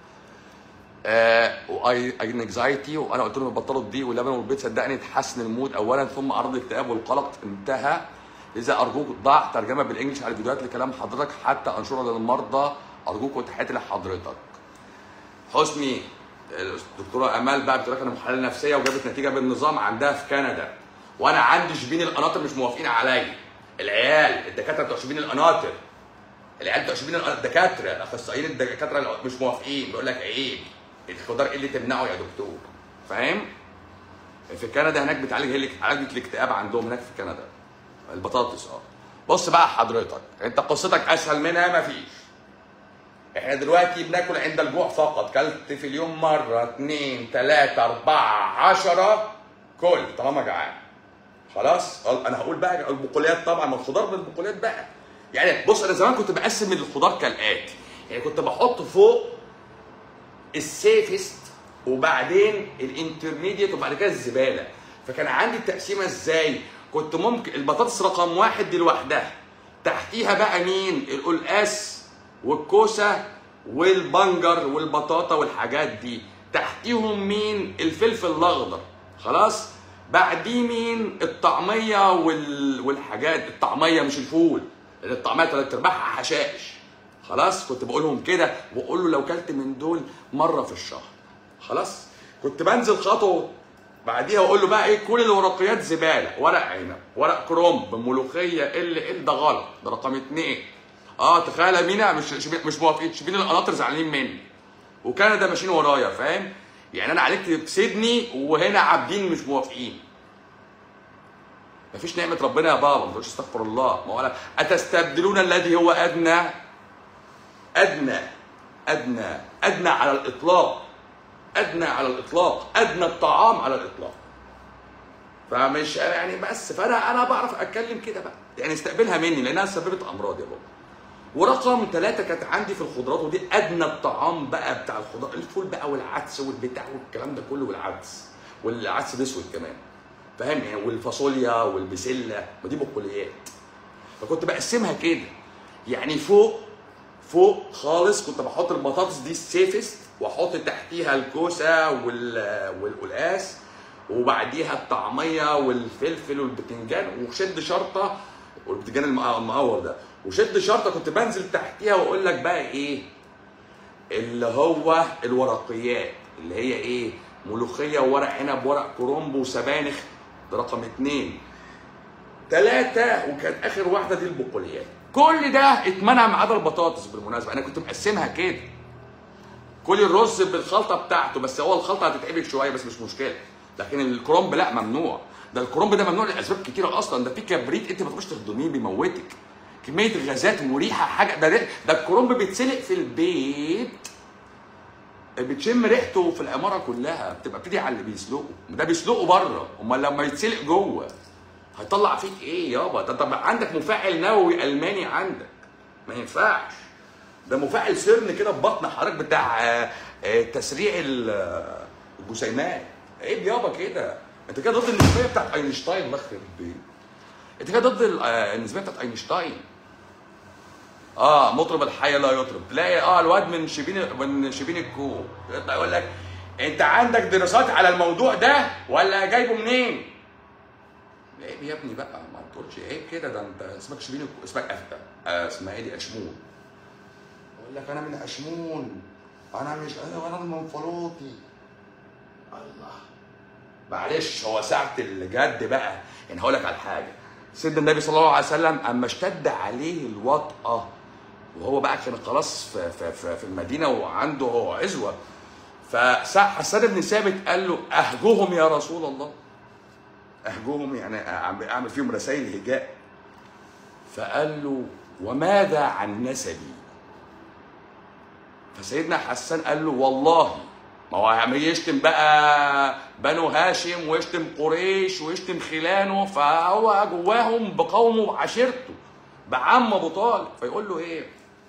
آه واي انكزايتي وانا قلت لهم بطلوا الدقيق واللبن والبيض صدقني تحسن المود اولا ثم اعراض الاكتئاب والقلق انتهى لذا ارجوك ضع ترجمه بالانجلش على الفيديوهات لكلام حضرتك حتى انشرها للمرضى ارجوك وتحياتي لحضرتك حسني الدكتوره امال بقى بتقول لك انا محلله نفسيه وجابت نتيجه بالنظام عندها في كندا وانا عندي شبين القناطر مش موافقين عليا العيال الدكاتره بتوع شبين القناطر العيال بتوع شبين القناطر الدكاتره الاخصائيين الدكاتره مش موافقين بيقول لك عيب الخضار ايه اللي تمنعه يا دكتور فاهم في كندا هناك بتعالج هي عالجت الاكتئاب عندهم هناك في كندا البطاطس اه بص بقى حضرتك انت قصتك اسهل منها مفيش احنا دلوقتي بناكل عند الجوع فقط كلت في اليوم مرة اتنين تلاتة اربعة عشرة كل طالما جعان خلاص انا هقول بقى البقوليات طبعا ما الخضار بالبقوليات بقى يعني بص انا زمان كنت بقسم الخضار كالاتي يعني كنت بحط فوق السيفست وبعدين الانترميديت وبعد كده الزباله فكان عندي التقسيمه ازاي كنت ممكن البطاطس رقم واحد دي لوحدها تحتيها بقى مين القلقاس والكوسه والبنجر والبطاطا والحاجات دي تحتيهم مين الفلفل الاخضر خلاص بعديه مين الطعميه وال... والحاجات الطعميه مش الفول لان الطعميه ثلاث ارباعها حشائش خلاص كنت بقولهم كده واقول له لو كلت من دول مره في الشهر خلاص كنت بنزل خطوه بعديها واقول له بقى ايه كل الورقيات زباله ورق عنب ورق كرنب ملوخيه ال ال ده غلط ده رقم اتنين اه تخيل يا مينا مش مش موافقين شبين القناطر زعلانين مني وكندا ماشيين ورايا فاهم يعني انا عالجت سيدني وهنا عابدين مش موافقين مفيش نعمة ربنا يا بابا ما تقولش استغفر الله ما هو أتستبدلون الذي هو أدنى أدنى أدنى أدنى على الإطلاق أدنى على الإطلاق أدنى الطعام على الإطلاق فمش يعني بس فأنا أنا بعرف أتكلم كده بقى يعني استقبلها مني لأنها سببت أمراض يا بابا ورقم ثلاثة كانت عندي في الخضروات ودي أدنى الطعام بقى بتاع الخضار الفول بقى والعدس والبتاع والكلام ده كله والعدس والعدس الأسود كمان فاهم يعني والفاصوليا والبسله ما دي بقوليات فكنت بقسمها كده يعني فوق فوق خالص كنت بحط البطاطس دي السيفست واحط تحتيها الكوسه وال والقلقاس وبعديها الطعميه والفلفل والبتنجان وشد شرطه والبتنجان المقور ده وشد شرطه كنت بنزل تحتيها واقول لك بقى ايه اللي هو الورقيات اللي هي ايه ملوخيه وورق عنب ورق كرنب وسبانخ ده رقم اتنين تلاتة وكانت اخر واحده دي البقوليات كل ده اتمنع ما عدا البطاطس بالمناسبه انا كنت مقسمها كده كل الرز بالخلطه بتاعته بس هو الخلطه هتتعبك شويه بس مش مشكله لكن الكرنب لا ممنوع ده الكرنب ده ممنوع لاسباب كتيره اصلا ده في كبريت انت ما تروحش تهضميه بيموتك كميه غازات وريحه حاجه ده ده الكرنب بيتسلق في البيت بتشم ريحته في العماره كلها بتبقى بتدي على اللي بيسلقه ده بيسلقه بره امال لما يتسلق جوه هيطلع فيك ايه يابا ده طب عندك مفاعل نووي الماني عندك ما ينفعش ده مفاعل سرن كده في بطن حضرتك بتاع تسريع الجسيمات عيب يابا كده انت كده ضد النسبيه بتاعت اينشتاين الله يخرب البيت انت كده ضد النسبيه بتاعت اينشتاين اه مطرب الحي لا يطرب تلاقي اه الواد من شبين من شبين الكو يطلع يقول لك انت عندك دراسات على الموضوع ده ولا جايبه منين؟ عيب يا ابني بقى ما تقولش عيب كده ده انت اسمك شبين الكو اسمك أفتا. آه اسمها ايه دي اشمون يقول لك انا من اشمون انا مش انا انا من فلوطي الله معلش هو ساعة الجد بقى يعني هقول لك على حاجة سيدنا النبي صلى الله عليه وسلم اما اشتد عليه الوطأة وهو بقى كان خلاص في, في, في, في المدينه وعنده هو عزوه فحسان بن ثابت قال له اهجهم يا رسول الله اهجهم يعني اعمل فيهم رسائل هجاء فقال له وماذا عن نسبي فسيدنا حسان قال له والله ما هو يشتم بقى بنو هاشم ويشتم قريش ويشتم خلانه فهو جواهم بقومه وعشيرته بعم ابو طالب فيقول له ايه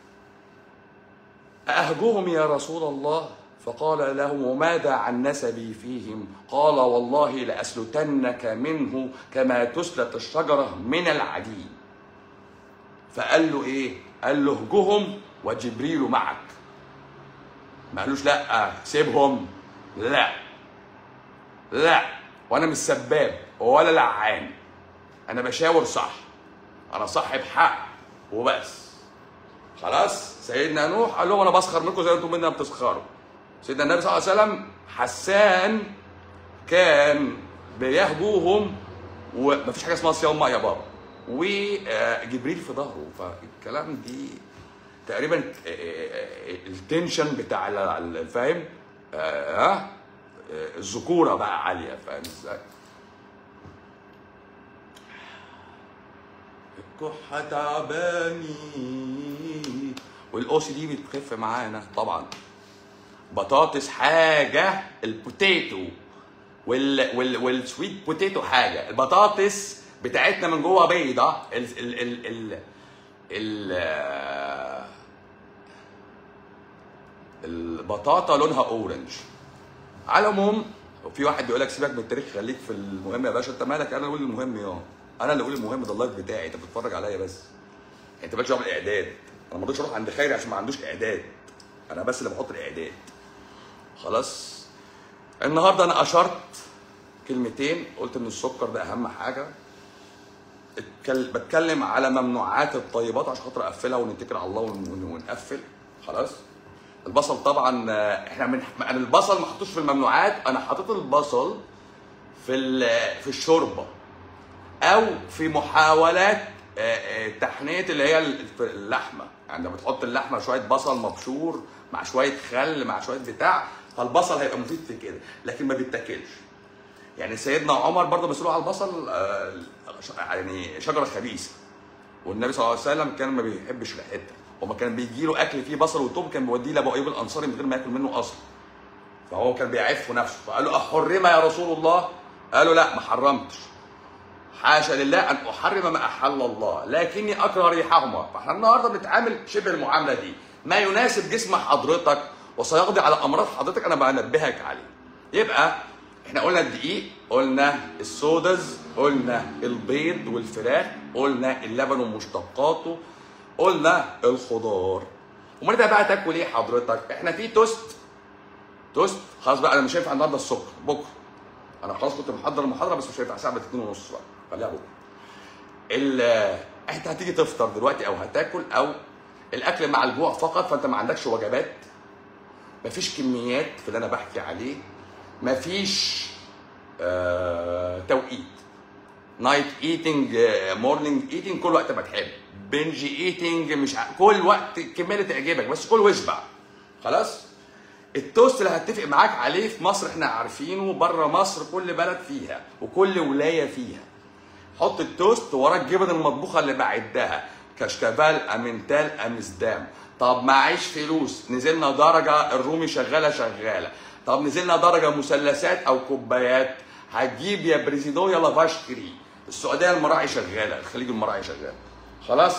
أهجهم يا رسول الله فقال له وماذا عن نسبي فيهم قال والله لأسلتنك منه كما تسلت الشجرة من العجين فقال له ايه قال له اهجهم وجبريل معك ما قالوش لا سيبهم لا لا وانا مش سباب ولا لعان انا بشاور صح انا صاحب حق وبس خلاص سيدنا نوح قال لهم انا بسخر منكم زي ما انتم مني بتسخروا سيدنا النبي صلى الله عليه وسلم حسان كان بيهجوهم ومفيش حاجه اسمها صيام ماء يا بابا وجبريل في ظهره فالكلام دي تقريبا آه، آه، التنشن بتاع ال- ال- الفاهم آه، ها آه، الذكوره بقى عاليه فاهم ازاي؟ الكحة تعباني والاو سي دي بتخف معانا طبعا بطاطس حاجه البوتيتو وال وال والسويت بوتيتو حاجه البطاطس بتاعتنا من جوه بيضه ال ال ال ال, ال آه، البطاطا لونها اورنج على العموم في واحد بيقول لك سيبك من التاريخ خليك في المهم يا باشا انت مالك انا اللي اقول المهم يا انا اللي اقول المهم ده اللايف بتاعي انت بتتفرج عليا بس انت مالكش دعوه بالاعداد انا ما رضيتش اروح عند خيري عشان ما عندوش اعداد انا بس اللي بحط الاعداد خلاص النهارده انا اشرت كلمتين قلت ان السكر ده اهم حاجه اتكل- بتكلم على ممنوعات الطيبات عشان خاطر اقفلها ونتكل على الله ون- ون- ونقفل خلاص البصل طبعا آه، احنا من انا البصل ما حطوش في الممنوعات انا حطيت البصل في ال- في الشوربه او في محاولات آه، آه، تحنيه اللي هي الف- اللحمه يعني لما بتحط اللحمه شويه بصل مبشور مع شويه خل مع شويه بتاع فالبصل هيبقى مفيد في كده لكن ما بيتاكلش يعني سيدنا عمر برضه مسؤول على البصل آه، ش- يعني شجره خبيثه والنبي صلى الله عليه وسلم كان ما بيحبش ريحتها وما كان بيجي له اكل فيه بصل وتوم كان بيوديه لابو ايوب الانصاري من غير ما ياكل منه اصلا فهو كان بيعف نفسه فقال له احرم يا رسول الله قال له لا ما حرمتش حاشا لله ان احرم ما احل الله لكني اكره ريحهما فاحنا النهارده بنتعامل شبه المعامله دي ما يناسب جسم حضرتك وسيقضي على امراض حضرتك انا بنبهك عليه يبقى احنا قلنا الدقيق قلنا السودز قلنا البيض والفراخ قلنا اللبن ومشتقاته قلنا الخضار امال انت بقى تاكل ايه حضرتك احنا في توست توست خلاص بقى انا مش هينفع النهارده السكر بكره انا خلاص كنت محضر المحاضره بس مش هينفع الساعه 2 ونص بقى خليها بكره ال انت هتيجي تفطر دلوقتي او هتاكل او الاكل مع الجوع فقط فانت ما عندكش وجبات مفيش كميات في اللي انا بحكي عليه مفيش آه توقيت نايت ايتنج مورنينج ايتنج كل وقت ما تحب بنج ايتنج مش ع... كل وقت الكميه اللي تعجبك بس كل واشبع خلاص التوست اللي هتفق معاك عليه في مصر احنا عارفينه بره مصر كل بلد فيها وكل ولايه فيها حط التوست وراه الجبن المطبوخه اللي بعدها كشكافال امنتال امستدام طب معيش فلوس نزلنا درجه الرومي شغاله شغاله طب نزلنا درجه مثلثات او كوبايات هتجيب يا بريزيدو يا لافاشكري السعوديه المراعي شغاله الخليج المراعي شغال خلاص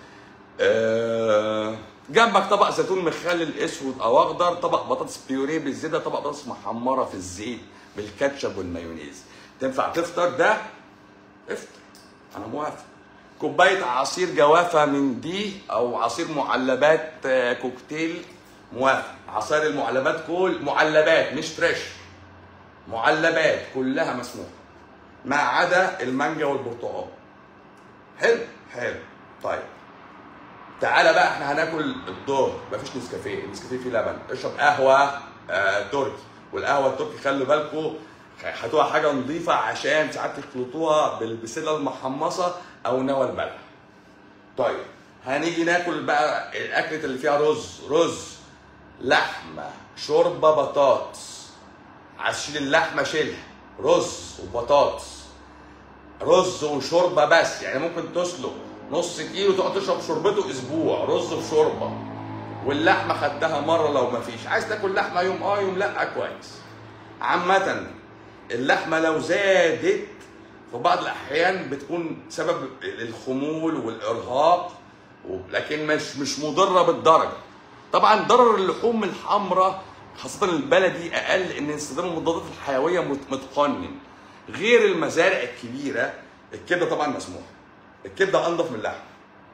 آه، جنبك طبق زيتون مخلل اسود او اخضر طبق بطاطس بيوريه بالزبده طبق بطاطس محمره في الزيت بالكاتشب والمايونيز تنفع تفطر ده افطر انا موافق كوبايه عصير جوافه من دي او عصير معلبات آه، كوكتيل موافق عصائر المعلبات كل معلبات مش فريش معلبات كلها مسموحه ما عدا المانجا والبرتقال حلو حلو طيب تعالى بقى احنا هناكل الظهر مفيش نسكافيه النسكافيه فيه لبن اشرب قهوه آه تركي والقهوه التركي خلوا بالكم هاتوها حاجه نظيفه عشان ساعات تخلطوها بالبسله المحمصه او نوى البلح طيب هنيجي ناكل بقى الاكله اللي فيها رز رز لحمه شوربه بطاطس عشان اللحمه شيلها رز وبطاطس رز وشوربه بس يعني ممكن تسلق نص كيلو تقعد تشرب شوربته اسبوع رز وشوربه واللحمه خدتها مره لو ما فيش عايز تاكل لحمه يوم اه يوم لا كويس عامه اللحمه لو زادت في بعض الاحيان بتكون سبب الخمول والارهاق و- لكن مش مش مضره بالدرجه طبعا ضرر اللحوم الحمراء خاصة البلدي أقل إن استخدام المضادات الحيوية مت- متقنن غير المزارع الكبيرة الكبدة طبعا مسموح الكبدة أنضف من اللحم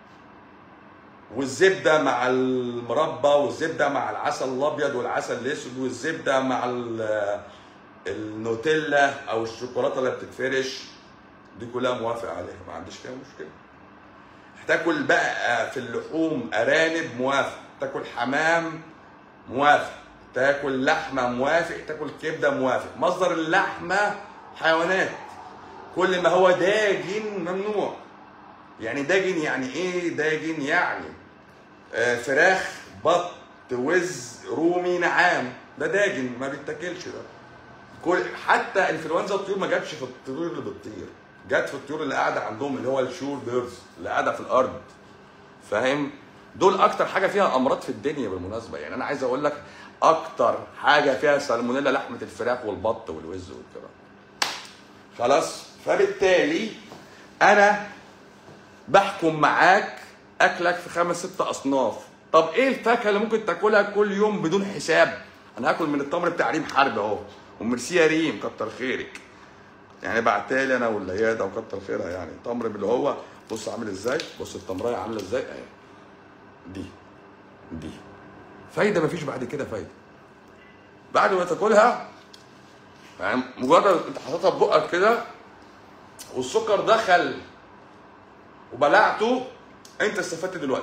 والزبده مع المربى والزبده مع العسل الابيض والعسل الاسود والزبده مع ال- النوتيلا او الشوكولاته اللي بتتفرش دي كلها موافق عليها ما عنديش فيها مشكله هتاكل بقى في اللحوم ارانب موافق تاكل حمام موافق تاكل لحمه موافق تاكل كبده موافق مصدر اللحمه حيوانات كل ما هو داجن ممنوع يعني داجن يعني ايه داجن يعني آه فراخ بط وز رومي نعام ده داجن ما بيتاكلش ده كل حتى انفلونزا الطيور ما جاتش في الطيور اللي بتطير جت في الطيور اللي قاعده عندهم اللي هو الشور بيرز اللي قاعده في الارض فاهم دول اكتر حاجه فيها امراض في الدنيا بالمناسبه يعني انا عايز اقول لك اكتر حاجه فيها سالمونيلا لحمه الفراخ والبط والوز والكلام خلاص فبالتالي انا بحكم معاك اكلك في خمس ست اصناف طب ايه الفاكهه اللي ممكن تاكلها كل يوم بدون حساب انا هاكل من التمر بتاع ريم حرب اهو وميرسي يا ريم كتر خيرك يعني بعتها لي انا واللياده وكتر خيرها يعني تمر اللي هو بص عامل ازاي بص التمرايه عامله ازاي اهي دي دي فايده مفيش بعد كده فايده بعد ما تاكلها يعني مجرد انت حاططها في بقك كده والسكر دخل وبلعته انت استفدت دلوقتي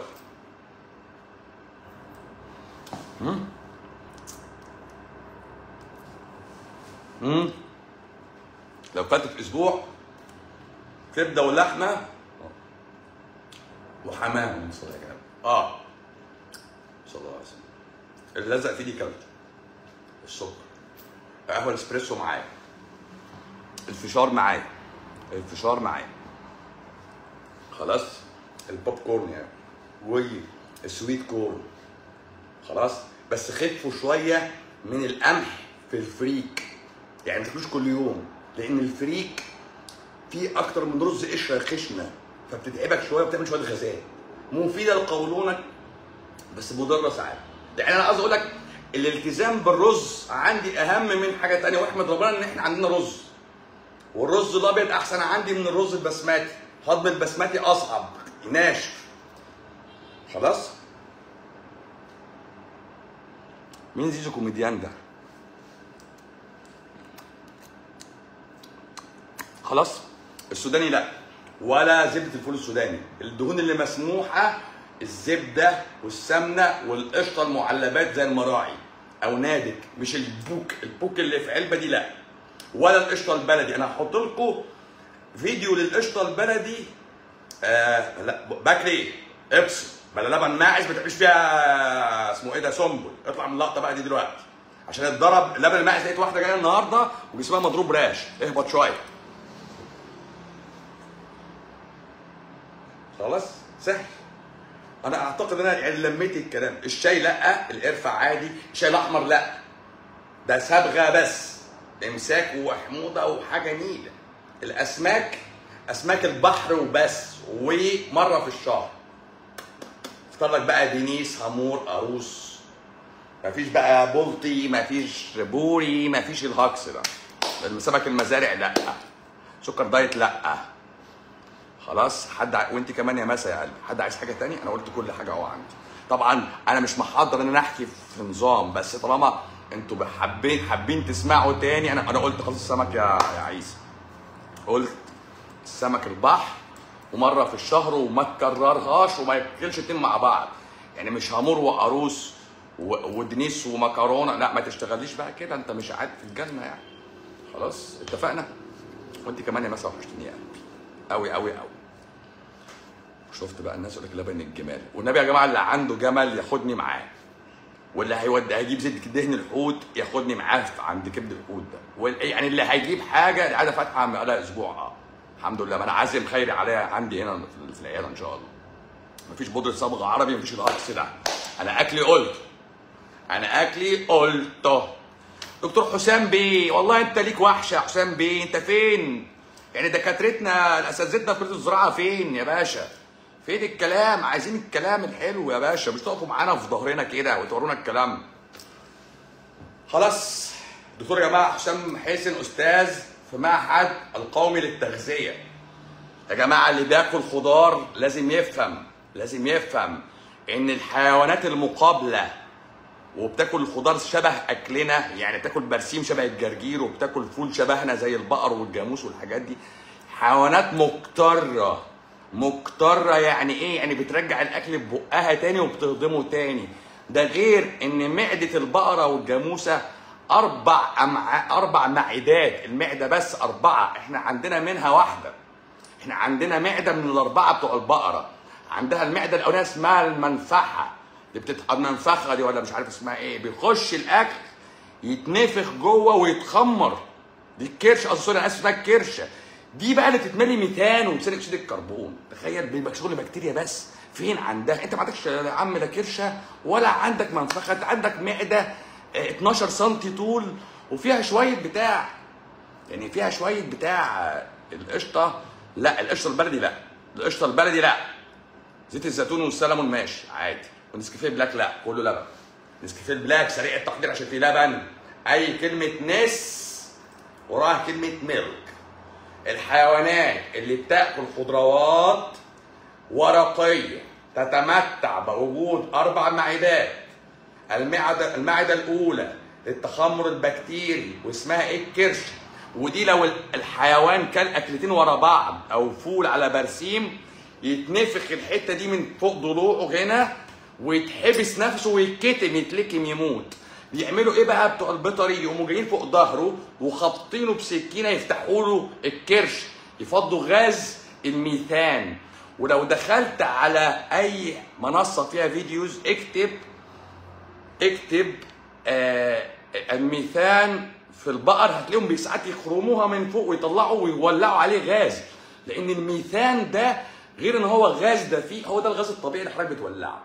مم. مم. لو فاتت اسبوع كبده ولحمه وحمام صلى الله عليه وسلم اه صلى الله عليه وسلم اللي لزق في دي كلت السكر قهوه الاسبريسو معايا الفشار معايا الفشار معايا خلاص البوب كورن يعني والسويت كورن خلاص بس خفوا شويه من القمح في الفريك يعني ما تاكلوش كل يوم لان الفريك فيه اكتر من رز قشره خشنه فبتتعبك شويه وبتعمل شويه غازات مفيده لقولونك بس مضره ساعات يعني انا عايز اقول لك الالتزام بالرز عندي اهم من حاجه تانية واحمد ربنا ان احنا عندنا رز والرز الابيض احسن عندي من الرز البسماتي هضم البسماتي اصعب ناشف خلاص مين زيزو كوميديان ده خلاص السوداني لا ولا زبده الفول السوداني الدهون اللي مسموحه الزبده والسمنه والقشطه المعلبات زي المراعي او نادك مش البوك البوك اللي في علبه دي لا ولا القشطه البلدي انا هحط لكم فيديو للقشطه البلدي آه لا باكلي ابس بلا لبن ماعز ما تعملش فيها اسمه ايه ده سنبل اطلع من اللقطه بقى دي دلوقتي عشان اتضرب لبن الماعز لقيت واحده جايه النهارده وجسمها مضروب راش اهبط شويه خلاص سهل انا اعتقد ان انا يعني لميت الكلام الشاي لا القرفه عادي الشاي الاحمر لا ده صبغه بس امساك وحموضه وحاجه نيله الاسماك اسماك البحر وبس ومره في الشهر اختار لك بقى دينيس هامور قاروص مفيش بقى بلطي مفيش بوري مفيش الهكس ده سمك المزارع لا سكر دايت لا خلاص حد ع... وانت كمان يا مسا يا قلبي حد عايز حاجه تانية انا قلت كل حاجه اهو عندي طبعا انا مش محضر ان انا احكي في نظام بس طالما انتوا حابين حابين تسمعوا تاني انا انا قلت خلاص السمك يا يا عيسى قلت السمك البحر ومره في الشهر وما تكررهاش وما ياكلش اتنين مع بعض يعني مش هامور وقاروس و- ودنيس ومكرونه لا ما تشتغليش بقى كده انت مش قاعد في الجنه يعني خلاص اتفقنا وانت كمان يا مسا وحشتني يا قلبي قوي قوي قوي شفت بقى الناس يقول لك لبن الجمال والنبي يا جماعه اللي عنده جمل ياخدني معاه واللي هيودي هيجيب زيت دهن الحوت ياخدني معاه في- عند كبد الحوت ده وال- يعني اللي هيجيب حاجه العاده فاتحه بقالها اسبوع اه الحمد لله ما انا عازم خيري عليها عندي هنا في- في العياده ان شاء الله مفيش بودره صبغه عربي مفيش الهكس ده انا اكلي قلت انا اكلي قلته دكتور حسام بيه والله انت ليك وحشه يا حسام بيه انت فين يعني دكاترتنا اساتذتنا في كليه الزراعه فين يا باشا فين الكلام عايزين الكلام الحلو يا باشا مش تقفوا معانا في ظهرنا كده وتورونا الكلام خلاص دكتور يا جماعه حسام حسن استاذ في معهد القومي للتغذيه يا جماعه اللي بياكل خضار لازم يفهم لازم يفهم ان الحيوانات المقابله وبتاكل الخضار شبه اكلنا يعني بتاكل برسيم شبه الجرجير وبتاكل فول شبهنا زي البقر والجاموس والحاجات دي حيوانات مقتره مقتره يعني ايه يعني بترجع الاكل ببقها تاني وبتهضمه تاني ده غير ان معده البقره والجاموسه اربع أمع... اربع معدات المعده بس اربعه احنا عندنا منها واحده احنا عندنا معده من الاربعه بتوع البقره عندها المعده الاولانيه اسمها المنفحه اللي بتت... المنفخه دي ولا مش عارف اسمها ايه بيخش الاكل يتنفخ جوه ويتخمر دي الكرشه اصل سوري انا اسف اسمها الكرشه دي بقى اللي تتملي ميثان وثاني اكسيد الكربون تخيل بيبقى شغل بكتيريا بس فين عندها انت ما عندكش يا عم لا كرشه ولا عندك منفخه انت عندك معده اه، 12 سم طول وفيها شويه بتاع يعني فيها شويه بتاع اه، القشطه لا القشطه البلدي لا القشطه البلدي لا زيت الزيتون والسلمون ماشي عادي والنسكافيه بلاك لا كله لبن نسكافيه بلاك سريع التحضير عشان فيه لبن اي كلمه نس وراها كلمه ميلك الحيوانات اللي بتاكل خضروات ورقيه تتمتع بوجود اربع معدات المعده المعده الاولى للتخمر البكتيري واسمها ايه الكرش ودي لو الحيوان كان اكلتين ورا بعض او فول على برسيم يتنفخ الحته دي من فوق ضلوعه هنا ويتحبس نفسه ويتكتم يتلكم يموت بيعملوا ايه بقى بتوع البيطري يقوموا جايين فوق ظهره وخابطينه بسكينه يفتحوا له الكرش يفضوا غاز الميثان ولو دخلت على اي منصه فيها فيديوز اكتب اكتب آه الميثان في البقر هتلاقيهم ساعات يخرموها من فوق ويطلعوا ويولعوا عليه غاز لان الميثان ده غير ان هو غاز دفيء هو ده الغاز الطبيعي اللي حضرتك بتولعه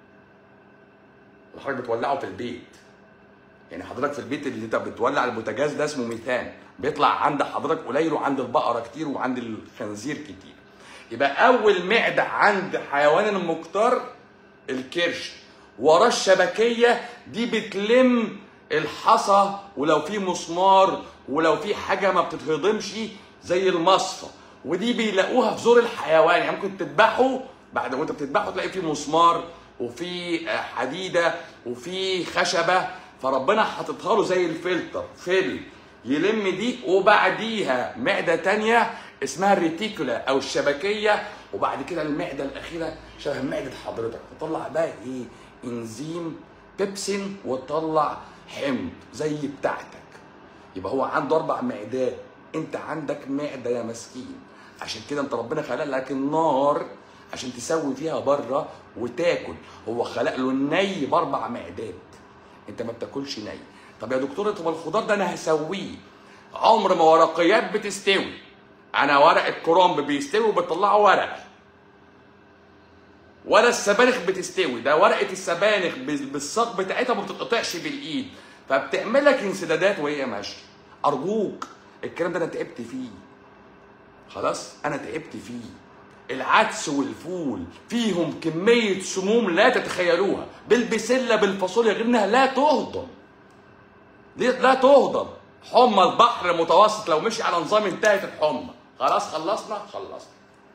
اللي حضرتك بتولعه في البيت يعني حضرتك في البيت اللي انت بتولع البوتاجاز ده اسمه ميثان بيطلع عند حضرتك قليل وعند البقره كتير وعند الخنزير كتير يبقى اول معده عند حيوان المقتر الكرش وراه الشبكيه دي بتلم الحصى ولو في مسمار ولو في حاجه ما بتتهضمش زي المصفى ودي بيلاقوها في زور الحيوان يعني ممكن تذبحه بعد ما انت بتذبحه تلاقي فيه مسمار وفي حديده وفي خشبه فربنا حاططها له زي الفلتر فيل يلم دي وبعديها معده تانية اسمها الريتيكولا او الشبكيه وبعد كده المعده الاخيره شبه معده حضرتك تطلع بقى ايه انزيم بيبسين وتطلع حمض زي بتاعتك يبقى هو عنده اربع معدات انت عندك معده يا مسكين عشان كده انت ربنا خلق لك النار عشان تسوي فيها بره وتاكل هو خلق له الني باربع معدات انت ما بتاكلش ني طب يا دكتور طب الخضار ده انا هسويه عمر ما ورقيات بتستوي انا ورق الكرنب بيستوي وبطلعه ورقه ولا السبانخ بتستوي ده ورقه السبانخ بالساق بتاعتها ما بتتقطعش بالايد فبتعمل لك انسدادات وهي ماشيه ارجوك الكلام ده انا تعبت فيه خلاص انا تعبت فيه العدس والفول فيهم كمية سموم لا تتخيلوها بالبسلة بالفاصوليا غير انها لا تهضم ليه لا تهضم حمى البحر المتوسط لو مشي على نظام انتهت الحمى خلاص خلصنا خلصنا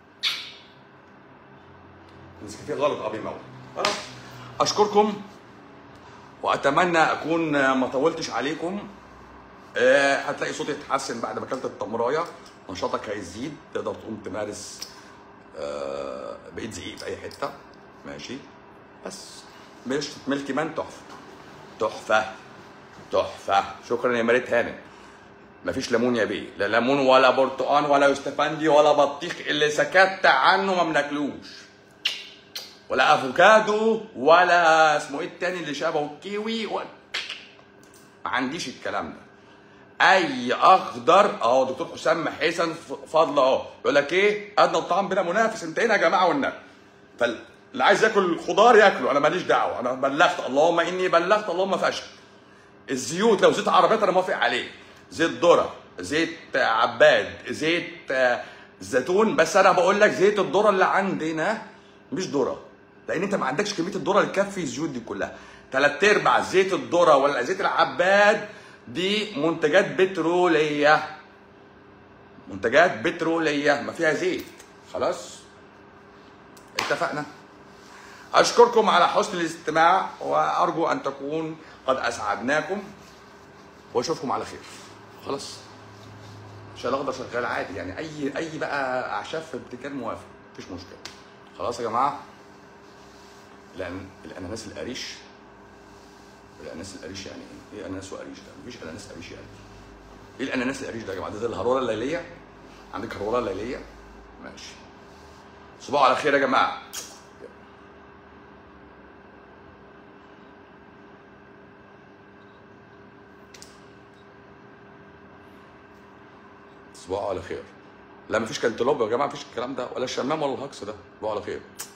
النسكافيه غلط اه بيموت خلاص اشكركم واتمنى اكون ما طولتش عليكم آه، هتلاقي صوتي اتحسن بعد ما اكلت التمرايه نشاطك هيزيد تقدر تقوم تمارس آه، بقيت زقيق في اي حته ماشي بس مش ملكي مان تحفه تحفه تحفه شكرا يا مريت هانم مفيش ليمون يا بيه لا ليمون ولا برتقان ولا يوستفندي ولا بطيخ اللي سكت عنه ما بناكلوش ولا افوكادو ولا اسمه ايه التاني اللي شبهه الكيوي و... ما عنديش الكلام ده اي اخضر اهو دكتور حسام حسن فضل اهو يقول لك ايه ادنى الطعام بلا منافس انتهينا يا جماعه والنبي فاللي عايز ياكل خضار ياكله انا ماليش دعوه انا بلغت اللهم اني بلغت اللهم فاشل الزيوت لو زيت عربيات انا موافق عليه زيت ذره زيت عباد زيت آه، زيتون بس انا بقول لك زيت الذره اللي عندنا مش ذره لان انت ما عندكش كميه الذره اللي تكفي الزيوت دي كلها ثلاث ارباع زيت الذره ولا زيت العباد دي منتجات بتروليه منتجات بتروليه ما فيها زيت خلاص اتفقنا اشكركم على حسن الاستماع وارجو ان تكون قد اسعدناكم واشوفكم على خير خلاص عشان الاخضر شغال عادي يعني اي اي بقى اعشاب في البتكال موافق مفيش مشكله خلاص يا جماعه لان الاناناس القريش الاناناس القريش يعني ايه؟ ايه اناناس وقريش ده؟ مفيش اناناس قريش يعني ايه الاناناس القريش ده يا جماعه؟ ده زي الهروله الليليه عندك هروله ليليه ماشي صباحو على خير يا جماعه صباحو على خير لا مفيش كنتالوب يا جماعه مفيش الكلام ده ولا الشمام ولا الهكس ده صباحو على خير